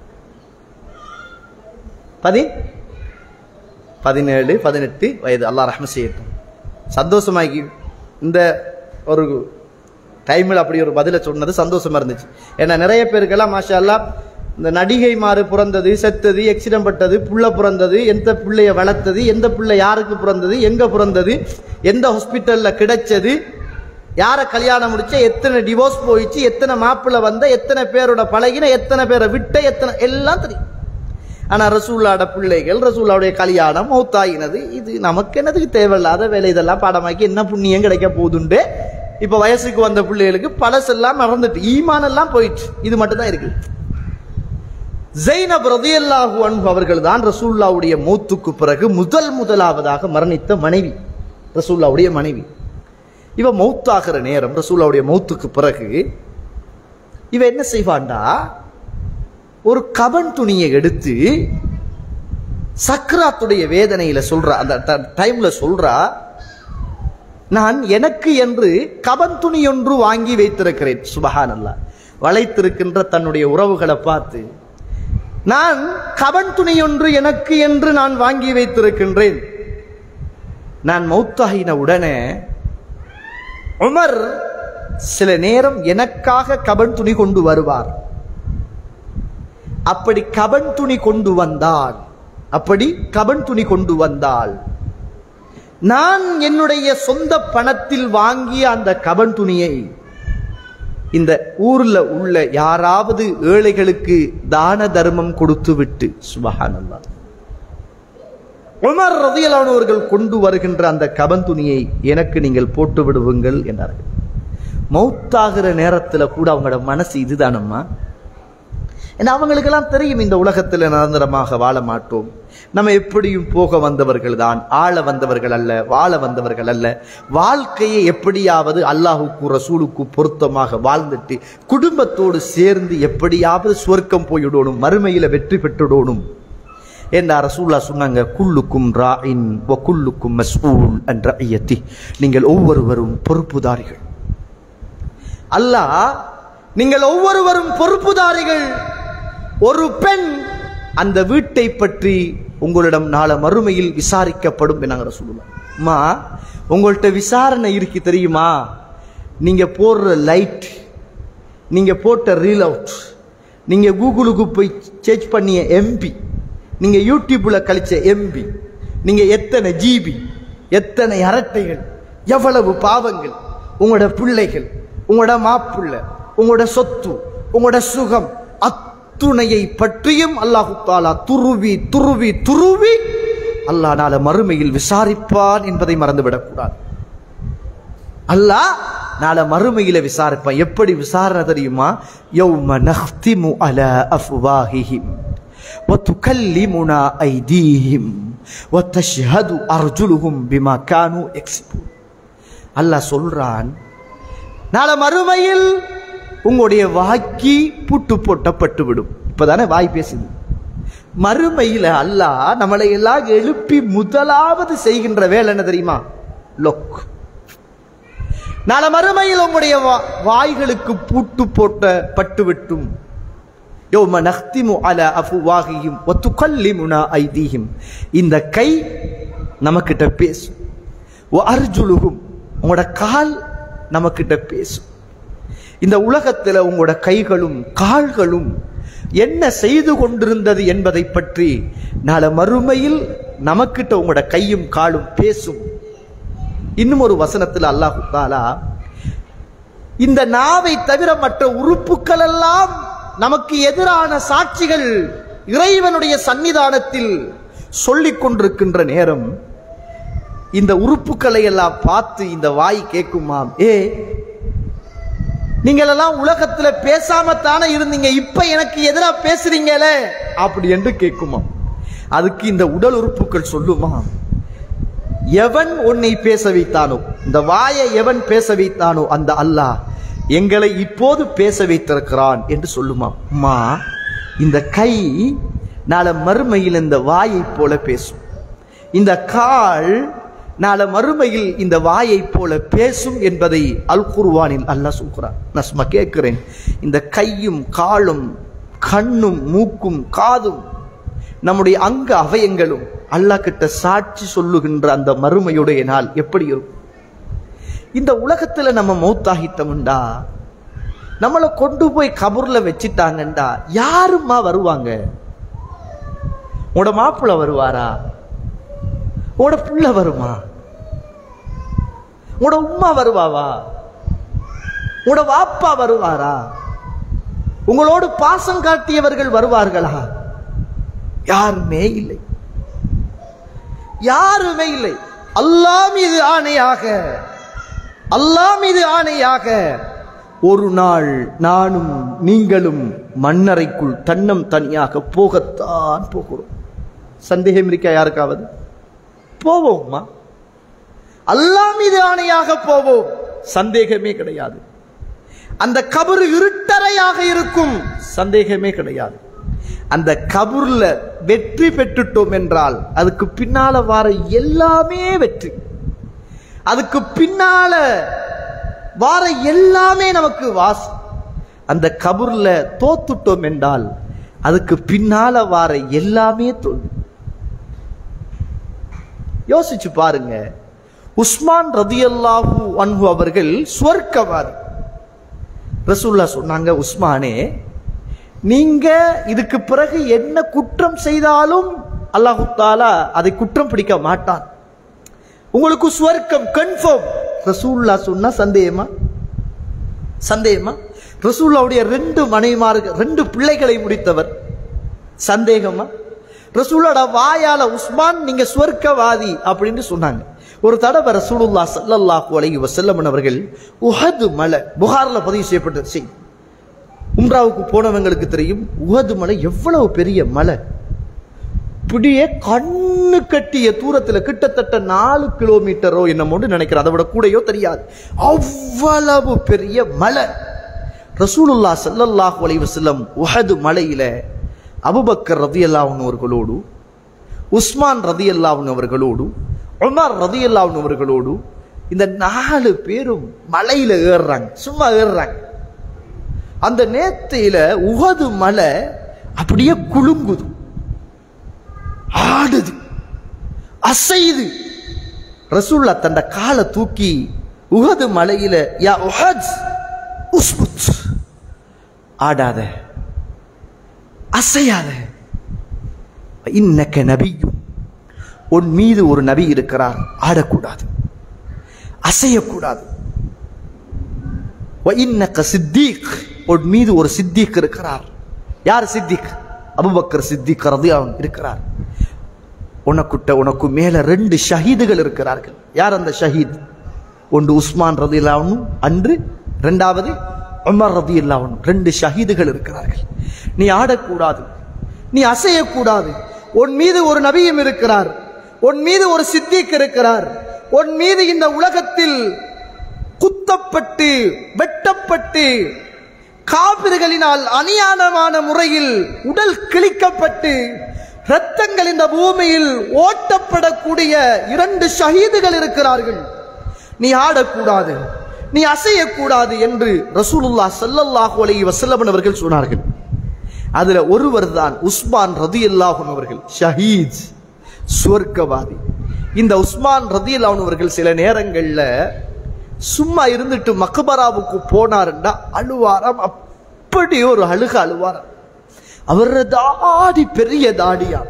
B: பதி பதினேழு பதினெட்டு வயது அல்லாஹ் ரஹ்ம செய்யட்டும் சந்தோஷமாக்கி இந்த ஒரு டைமில் அப்படி ஒரு பதிலை சொன்னது சந்தோஷமா இருந்துச்சு ஏன்னா நிறைய பேருக்கெல்லாம் மாஷா அல்லாஹ் இந்த நடிகை மாறு பிறந்தது செத்தது எக்ஸிடென்ட் பட்டது புள்ள பிறந்தது எந்த பிள்ளைய வளர்த்தது எந்த பிள்ளை யாருக்கு பிறந்தது எங்க பிறந்தது எந்த ஹாஸ்பிட்டல்ல கிடைச்சது யாரை கல்யாணம் முடிச்ச எத்தனை டிவோர்ஸ் போயிடுச்சு எத்தனை மாப்பிள்ளை வந்த எத்தனை பேரோட பழகின எத்தனை பேரை விட்ட எத்தனை எல்லாம் தெரியும் ஆனா ரசூல்லாட பிள்ளைகள் ரசூல்லாவுடைய கல்யாணம் மௌத்தாயினது இது நமக்கு என்னதுக்கு தேவையில்லாத வேலை இதெல்லாம் பாடமாக்கி என்ன புண்ணியம் கிடைக்க போகுதுண்டு இப்ப வயசுக்கு வந்த பிள்ளைகளுக்கு பழசெல்லாம் மறந்துட்டு ஈமான் எல்லாம் போயிட்டு இது மட்டும் தான் இருக்கு ஜெய்னப் ரதியல்லாஹு அன்ஹு அவர்கள் தான் ரசூல்லாவுடைய மௌத்துக்கு பிறகு முதல் முதலாவதாக மரணித்த மனைவி ரசூல்லாவுடைய மனைவி இவ மௌத்தாகிற நேரம் ரசூல்லாவுடைய மௌத்துக்கு பிறகு இவ என்ன செய்வான்டா ஒரு கபன் துணியை எடுத்து சக்ராத்துடைய வேதனையில சொல்றா அந்த ட- டைம்ல சொல்றா நான் எனக்கு என்று கபன் துணி ஒன்று வாங்கி வைத்திருக்கிறேன் சுபஹான் வளைத்திருக்கின்ற தன்னுடைய உறவுகளை பார்த்து நான் கபன் துணி ஒன்று எனக்கு என்று நான் வாங்கி வைத்திருக்கின்றேன் நான் மௌத்தாகின உடனே உமர் சில நேரம் எனக்காக கபன் துணி கொண்டு வருவார் அப்படி கபன் துணி கொண்டு வந்தால் அப்படி கபன் துணி கொண்டு வந்தால் நான் என்னுடைய சொந்த பணத்தில் வாங்கிய அந்த கபன் துணியை இந்த ஊர்ல உள்ள யாராவது ஏழைகளுக்கு தான தர்மம் கொடுத்து விட்டு சுபஹானல்லாஹ் உமர் ரதியலானவர்கள் கொண்டு வருகின்ற அந்த கபன் துணியை எனக்கு நீங்கள் போட்டு விடுவுங்கள் என்றார்கள் மௌத்தாகிற நேரத்துல கூட அவங்களோட மனசு இதுதானம்மா ஏன்னா அவங்களுக்கெல்லாம் தெரியும் இந்த உலகத்தில் நிரந்தரமாக வாழ மாட்டோம் நம்ம எப்படியும் போக வந்தவர்கள் தான் ஆள வந்தவர்கள் அல்ல வாழ வந்தவர்கள் அல்ல வாழ்க்கையை எப்படியாவது அல்லாஹுக்கு ரசூலுக்கு பொருத்தமாக வாழ்ந்துட்டு குடும்பத்தோடு சேர்ந்து எப்படியாவது சுவர்க்கம் போயிடணும் மறுமையில வெற்றி பெற்றுடணும் என்ன ரசூல்லா சொன்னாங்க குல்லுக்கும் ராயின் வ குல்லுக்கும் மஸ்ஊல் என்ற ஐயத்தி நீங்கள் ஒவ்வொருவரும் பொறுப்புதாரிகள் அல்லாஹ் நீங்கள் ஒவ்வொருவரும் பொறுப்புதாரிகள் ஒரு பெண் அந்த வீட்டை பற்றி உங்களிடம் நாள மறுமையில் விசாரிக்கப்படும் என்னாங்க சொல்லுவாங்க அம்மா உங்கள்கிட்ட விசாரணை இருக்கு தெரியுமா நீங்க போடுற லைட் நீங்க போட்ட ரீல் அவுட் நீங்க கூகுளுக்கு போய் சேஞ்ச் பண்ணிய எம்பி நீங்க யூடியூப்ல கழிச்ச எம்பி நீங்க எத்தனை ஜிபி எத்தனை அரட்டைகள் எவ்வளவு பாவங்கள் உங்களோட பிள்ளைகள் உங்களோட மாப்பிள்ள உங்களோட சொத்து உங்களோட சுகம் அத்துணையை பற்றியும் அல்லாஹு தாலா துருவி துருவி துருவி அல்லாஹ் நாள மறுமையில் விசாரிப்பான் என்பதை மறந்துவிடக்கூடாது அல்லாஹ் நாளை மறுமையில விசாரிப்பான் எப்படி விசாரணை தெரியுமா யௌம நஹ்திமு அலா அஃப்வாஹிஹிம் وتكلمنا أيديهم وتشهد أرجلهم بما كانوا يكسبون அல்லாஹ் சொல்றான் நாளை மறுமையில் உங்களுடைய வாக்கி புட்டு போட்டப்பட்டு விடும் இப்பதானே வாய் பேசுது மறுமையில அல்லாஹ் நம்மளை எல்லாம் எழுப்பி முதலாவது செய்கின்ற வேலை என்ன தெரியுமா லொக் நாளை மறுமையில் உங்களுடைய வா- வாய்களுக்கு பூட்டு போட்ட பட்டு விட்டும் யௌம நஹ்திமு அலா அஃப்வாஹிஹிம் வ துகல்லிமுனா ஐதீஹிம் இந்த கை நமக்கிட்ட பேசும் வ அர்ஜுலுஹும் உங்களோட கால் நமக்கிட்ட பேசும் இந்த உலகத்தில் உங்களோட கைகளும் கால்களும் என்ன செய்து கொண்டிருந்தது என்பதை பற்றி நாளை மறுமையில் நமக்கிட்ட உங்களோட கையும் காலும் பேசும் இன்னும் ஒரு வசனத்தில் அல்லாஹு தாலா இந்த நாவை தவிர மற்ற உறுப்புகள் எல்லாம் நமக்கு எதிரான சாட்சிகள் இறைவனுடைய சன்னிதானத்தில் சொல்லிக் கொண்டிருக்கின்ற நேரம் இந்த உறுப்புகளை எல்லாம் பார்த்து இந்த வாய் கேட்குமாம் ஏ நீங்கள் எல்லாம் உலகத்துல பேசாம தானே இருந்தீங்க இப்ப எனக்கு எதிரா பேசுறீங்களே அப்படி என்று கேட்குமாம் அதுக்கு இந்த உடல் உறுப்புகள் சொல்லுமாம் எவன் உன்னை பேச வைத்தானோ இந்த வாயை எவன் பேச வைத்தானோ அந்த அல்லாஹ் எங்களை இப்போது பேச வைத்திருக்கிறான் என்று சொல்லுமாம் அம்மா இந்த கை நாளை மறுமையில் இந்த வாயை போல பேசும் இந்த கால் நாளை மறுமையில் இந்த வாயை போல பேசும் என்பதை அல் குர்வானில் அல்லாஹ் சொல்கிறான் நான் சும்மா கேட்கிறேன் இந்த கையும் காலும் கண்ணும் மூக்கும் காதும் நம்முடைய அங்க அவயங்களும் அல்லாஹ் கிட்ட சாட்சி சொல்லுகின்ற அந்த மறுமையுடைய நாள் எப்படி இருக்கும் இந்த உலகத்துல நம்ம மௌத்தாகிட்டோம்டா நம்மளை கொண்டு போய் கபூர்ல வச்சிட்டாங்கண்டா யாரும்மா வருவாங்க உங்களோட மாப்பிள்ள வருவாரா உங்களோட புள்ள வருமா உங்களோட உம்மா வருவாவா உங்களோட வாப்பா வருவாரா உங்களோடு பாசம் காட்டியவர்கள் வருவார்களா யாருமே இல்லை யாருமே இல்லை அல்லாஹ் மீது ஆணையாக அல்லாஹ் மீது ஆணையாக ஒரு நாள் நானும் நீங்களும் மண்ணறைக்குள் தன்னம் தனியாக போகத்தான் போகிறோம் சந்தேகம் இருக்கா யாருக்காவது போவோம்மா அல்லாஹ் மீது ஆணையாக போவோம் சந்தேகமே கிடையாது அந்த கபரு இருட்டறையாக இருக்கும் சந்தேகமே கிடையாது அந்த கபூர்ல வெற்றி பெற்றுட்டோம் என்றால் அதுக்கு பின்னால வர எல்லாமே வெற்றி அதுக்கு பின்னால வார எல்லாமே நமக்கு வாஸ் அந்த கபூர்ல தோத்துட்டோம் என்றால் அதுக்கு பின்னால வார எல்லாமே தோல்வி யோசிச்சு பாருங்க உஸ்மான் ரதியல்லாஹு அன்ஹு அவர்கள் சுவர்க்கவாதி ரசூல்லா சொன்னாங்க உஸ்மானே நீங்க இதுக்கு பிறகு என்ன குற்றம் செய்தாலும் அல்லாஹு தாலா அதை குற்றம் பிடிக்க மாட்டான் உங்களுக்கு சுவர்க்கம் கன்ஃபார்ம் ரசூல்லா சொன்னா சந்தேகமா சந்தேகமா ரசூல்லாவுடைய ரெண்டு மனைவிமார்கள் ரெண்டு பிள்ளைகளை முடித்தவர் சந்தேகமா ரசூலோட வாயால உஸ்மான் நீங்க சுவர்க்கவாதி அப்படின்னு சொன்னாங்க ஒரு தடவை ரசூலுல்லா ஸல்லல்லாஹு அலைஹி வஸல்லம் அவர்கள் உஹது மலை புகார்ல பதிவு செய்யப்பட்ட செய்தி உம்ராவுக்கு போனவங்களுக்கு தெரியும் உஹது மலை எவ்வளவு பெரிய மலை இப்படியே கண்ணு கட்டிய தூரத்துல கிட்டத்தட்ட நாலு கிலோமீட்டரோ என்னமோன்னு நினைக்கிறேன் அதை விட கூடயோ தெரியாது அவ்வளவு பெரிய மலை ரசூலுல்லா ஸல்லல்லாஹு அலைஹி வஸல்லம் உஹது மலையில அபுபக்கர் ரதியல்லாஹு அவர்களோடு உஸ்மான் ரதியல்லாஹு அவர்களோடு உமர் ரதியல்லாஹு அவர்களோடு இந்த நாலு பேரும் மலையில ஏறுறாங்க சும்மா ஏறுறாங்க அந்த நேத்தையில உகது மலை அப்படியே குலுங்குது ஆடுது அசையுது ரசூல்லா தண்ட காலை தூக்கி உகது மலையில யா உஹத் உஸ்புத் ஆடாத அசையாத இன்னக்க நபியும் உன் மீது ஒரு நபி இருக்கிறார் ஆடக்கூடாது அசையக்கூடாது வ இன்னக்க சித்தீக் உன் மீது ஒரு சித்திக் இருக்கிறார் யார் சித்திக் அபுபக்கர் சித்திக் ரதியான் இருக்கிறார் உனக்குட்ட உனக்கு மேல ரெண்டு ஷஹீதுகள் இருக்கிறார்கள் யார் அந்த ஷஹீத் ஒன்று உஸ்மான் ரதி அன்று இரண்டாவது உமர் ரதி ரெண்டு ஷஹீதுகள் இருக்கிறார்கள் நீ ஆடக்கூடாது நீ அசையக்கூடாது உன் மீது ஒரு நபியும் இருக்கிறார் உன் மீது ஒரு சித்திக் இருக்கிறார் உன் மீது இந்த உலகத்தில் குத்தப்பட்டு வெட்டப்பட்டு காபிர்களினால் அநியாயமான முறையில் உடல் கிழிக்கப்பட்டு ரத்தங்கள் இந்த பூமியில் ஓட்டப்படக்கூடிய இரண்டு ஷஹீதுகள் இருக்கிறார்கள் நீ ஆடக்கூடாது நீ அசையக்கூடாது என்று ரசூலுல்லா ஸல்லல்லாஹு அலைஹி வஸல்லம் அவர்கள் சொன்னார்கள் அதுல ஒருவர் தான் உஸ்மான் ரதியல்லாஹு அவர்கள் ஷஹீத் சுவர்க்கவாதி இந்த உஸ்மான் ரதியல்லாஹு அவர்கள் சில நேரங்கள்ல சும்மா இருந்துட்டு மக்பராவுக்கு போனாருண்டா அழுவாராம் அப்படி ஒரு அழுக அழுவாராம் அவர் தாடி பெரிய தாடியா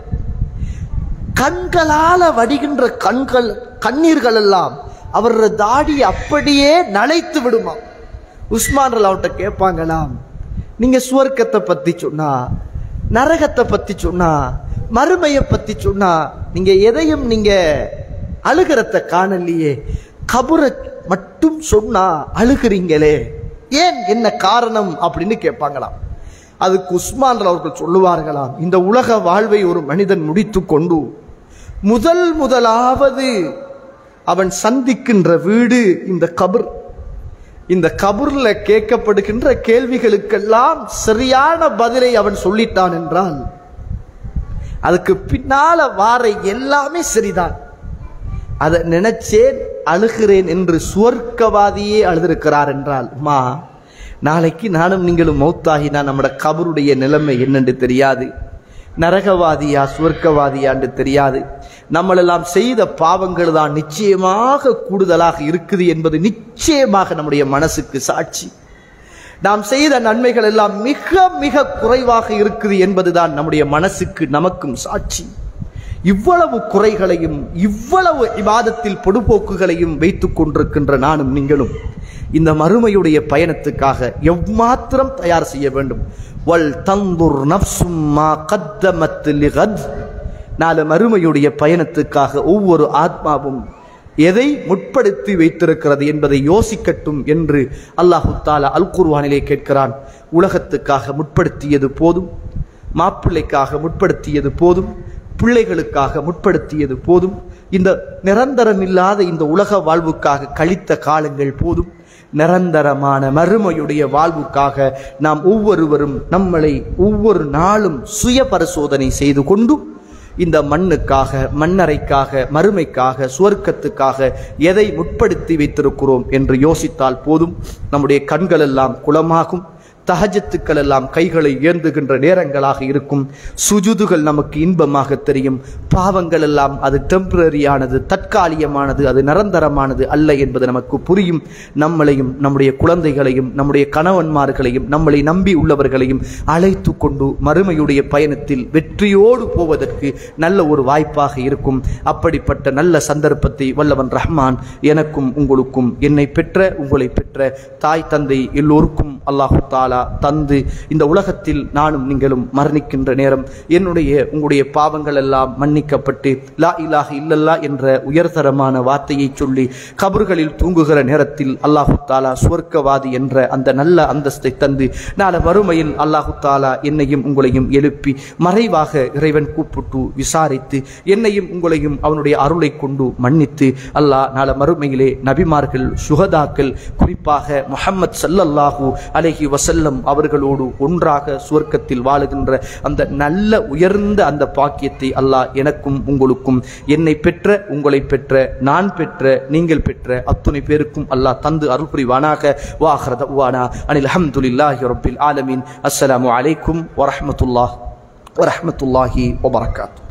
B: கண்களால வடிகின்ற கண்கள் கண்ணீர்கள் எல்லாம் அவர் தாடி அப்படியே நனைத்து விடுமா உஸ்மான் அவர்கிட்ட கேட்பாங்களாம் நீங்க சுவர்க்கத்தை பத்தி சொன்னா நரகத்தை பத்தி சொன்னா மறுமையை பத்தி சொன்னா நீங்க எதையும் நீங்க அழுகிறத காணலையே கபரை மட்டும் சொன்னா அழுகிறீங்களே ஏன் என்ன காரணம் அப்படின்னு கேட்பாங்களாம் அதுக்கு உஸ்மான் அவர்கள் சொல்லுவார்களாம் இந்த உலக வாழ்வை ஒரு மனிதன் முடித்து கொண்டு முதல் முதலாவது அவன் சந்திக்கின்ற வீடு இந்த கபர் இந்த கபூர்ல கேட்கப்படுகின்ற கேள்விகளுக்கெல்லாம் சரியான பதிலை அவன் சொல்லிட்டான் என்றால் அதுக்கு பின்னால வார எல்லாமே சரிதான் அதை நினைச்சேன் அழுகிறேன் என்று சுவர்க்கவாதியே அழுதிருக்கிறார் என்றால் மா நாளைக்கு நானும் நீங்களும் மௌத்தாகினா நம்மட கபருடைய நிலைமை என்னென்று தெரியாது நரகவாதியா சுவர்க்கவாதியான்னு தெரியாது நம்மளெல்லாம் செய்த பாவங்கள் தான் நிச்சயமாக கூடுதலாக இருக்குது என்பது நிச்சயமாக நம்முடைய மனசுக்கு சாட்சி நாம் செய்த நன்மைகள் எல்லாம் மிக மிக குறைவாக இருக்குது என்பதுதான் நம்முடைய மனசுக்கு நமக்கும் சாட்சி இவ்வளவு குறைகளையும் இவ்வளவு இவாதத்தில் பொடுபோக்குகளையும் வைத்துக் கொண்டிருக்கின்ற நானும் நீங்களும் இந்த மறுமையுடைய பயணத்துக்காக எவ்மாத்திரம் தயார் செய்ய வேண்டும் வல் தந்துர் நப்சும் மா கத்தமத் லிகத் நாளை மறுமையுடைய பயணத்துக்காக ஒவ்வொரு ஆத்மாவும் எதை முற்படுத்தி வைத்திருக்கிறது என்பதை யோசிக்கட்டும் என்று அல்லாஹு தாலா அல் குர்வானிலே கேட்கிறான் உலகத்துக்காக முற்படுத்தியது போதும் மாப்பிள்ளைக்காக முற்படுத்தியது போதும் பிள்ளைகளுக்காக முற்படுத்தியது போதும் இந்த நிரந்தரம் இல்லாத இந்த உலக வாழ்வுக்காக கழித்த காலங்கள் போதும் நிரந்தரமான மறுமையுடைய வாழ்வுக்காக நாம் ஒவ்வொருவரும் நம்மளை ஒவ்வொரு நாளும் சுய பரிசோதனை செய்து கொண்டு இந்த மண்ணுக்காக மண்ணறைக்காக மறுமைக்காக சுவர்க்கத்துக்காக எதை முற்படுத்தி வைத்திருக்கிறோம் என்று யோசித்தால் போதும் நம்முடைய கண்கள் எல்லாம் குளமாகும் தஹஜத்துக்கள் எல்லாம் கைகளை ஏந்துகின்ற நேரங்களாக இருக்கும் சுஜுதுகள் நமக்கு இன்பமாக தெரியும் பாவங்கள் எல்லாம் அது டெம்பரரியானது தற்காலிகமானது அது நிரந்தரமானது அல்ல என்பது நமக்கு புரியும் நம்மளையும் நம்முடைய குழந்தைகளையும் நம்முடைய கணவன்மார்களையும் நம்மளை நம்பி உள்ளவர்களையும் அழைத்து கொண்டு மறுமையுடைய பயணத்தில் வெற்றியோடு போவதற்கு நல்ல ஒரு வாய்ப்பாக இருக்கும் அப்படிப்பட்ட நல்ல சந்தர்ப்பத்தை வல்லவன் ரஹ்மான் எனக்கும் உங்களுக்கும் என்னை பெற்ற உங்களை பெற்ற தாய் தந்தை எல்லோருக்கும் அல்லாஹு தாலா தந்து இந்த உலகத்தில் நானும் நீங்களும் மரணிக்கின்ற நேரம் என்னுடைய உங்களுடைய பாவங்கள் எல்லாம் மன்னிக்கப்பட்டு லா இலாஹ இல்லல்லா என்ற உயர்தரமான வார்த்தையை சொல்லி கபர்களில் தூங்குகிற நேரத்தில் அல்லாஹு தாலா சுவர்க்கவாதி என்ற அந்த நல்ல அந்தஸ்தை தந்து நாளை வறுமையில் அல்லாஹு தாலா என்னையும் உங்களையும் எழுப்பி மறைவாக இறைவன் கூப்பிட்டு விசாரித்து என்னையும் உங்களையும் அவனுடைய அருளை கொண்டு மன்னித்து அல்லாஹ் நாளை மறுமையிலே நபிமார்கள் சுகதாக்கள் குறிப்பாக முஹம்மத் ஸல்லல்லாஹு அலைஹி வஸல்லம் வஸல்லம் அவர்களோடு ஒன்றாக சுவர்க்கத்தில் வாழுகின்ற அந்த நல்ல உயர்ந்த அந்த பாக்கியத்தை அல்லாஹ் எனக்கும் உங்களுக்கும் என்னை பெற்ற உங்களை பெற்ற நான் பெற்ற நீங்கள் பெற்ற அத்துணை பேருக்கும் அல்லாஹ் தந்து அருள் புரிவானாக வாஹ்ரத வானா அனில் அஹமதுல்லாஹி ரப்பில் ஆலமீன் அஸ்ஸலாமு அலைக்கும் வரஹ்மத்துல்லாஹ் வரஹ்மத்துல்லாஹி வபரகாத்து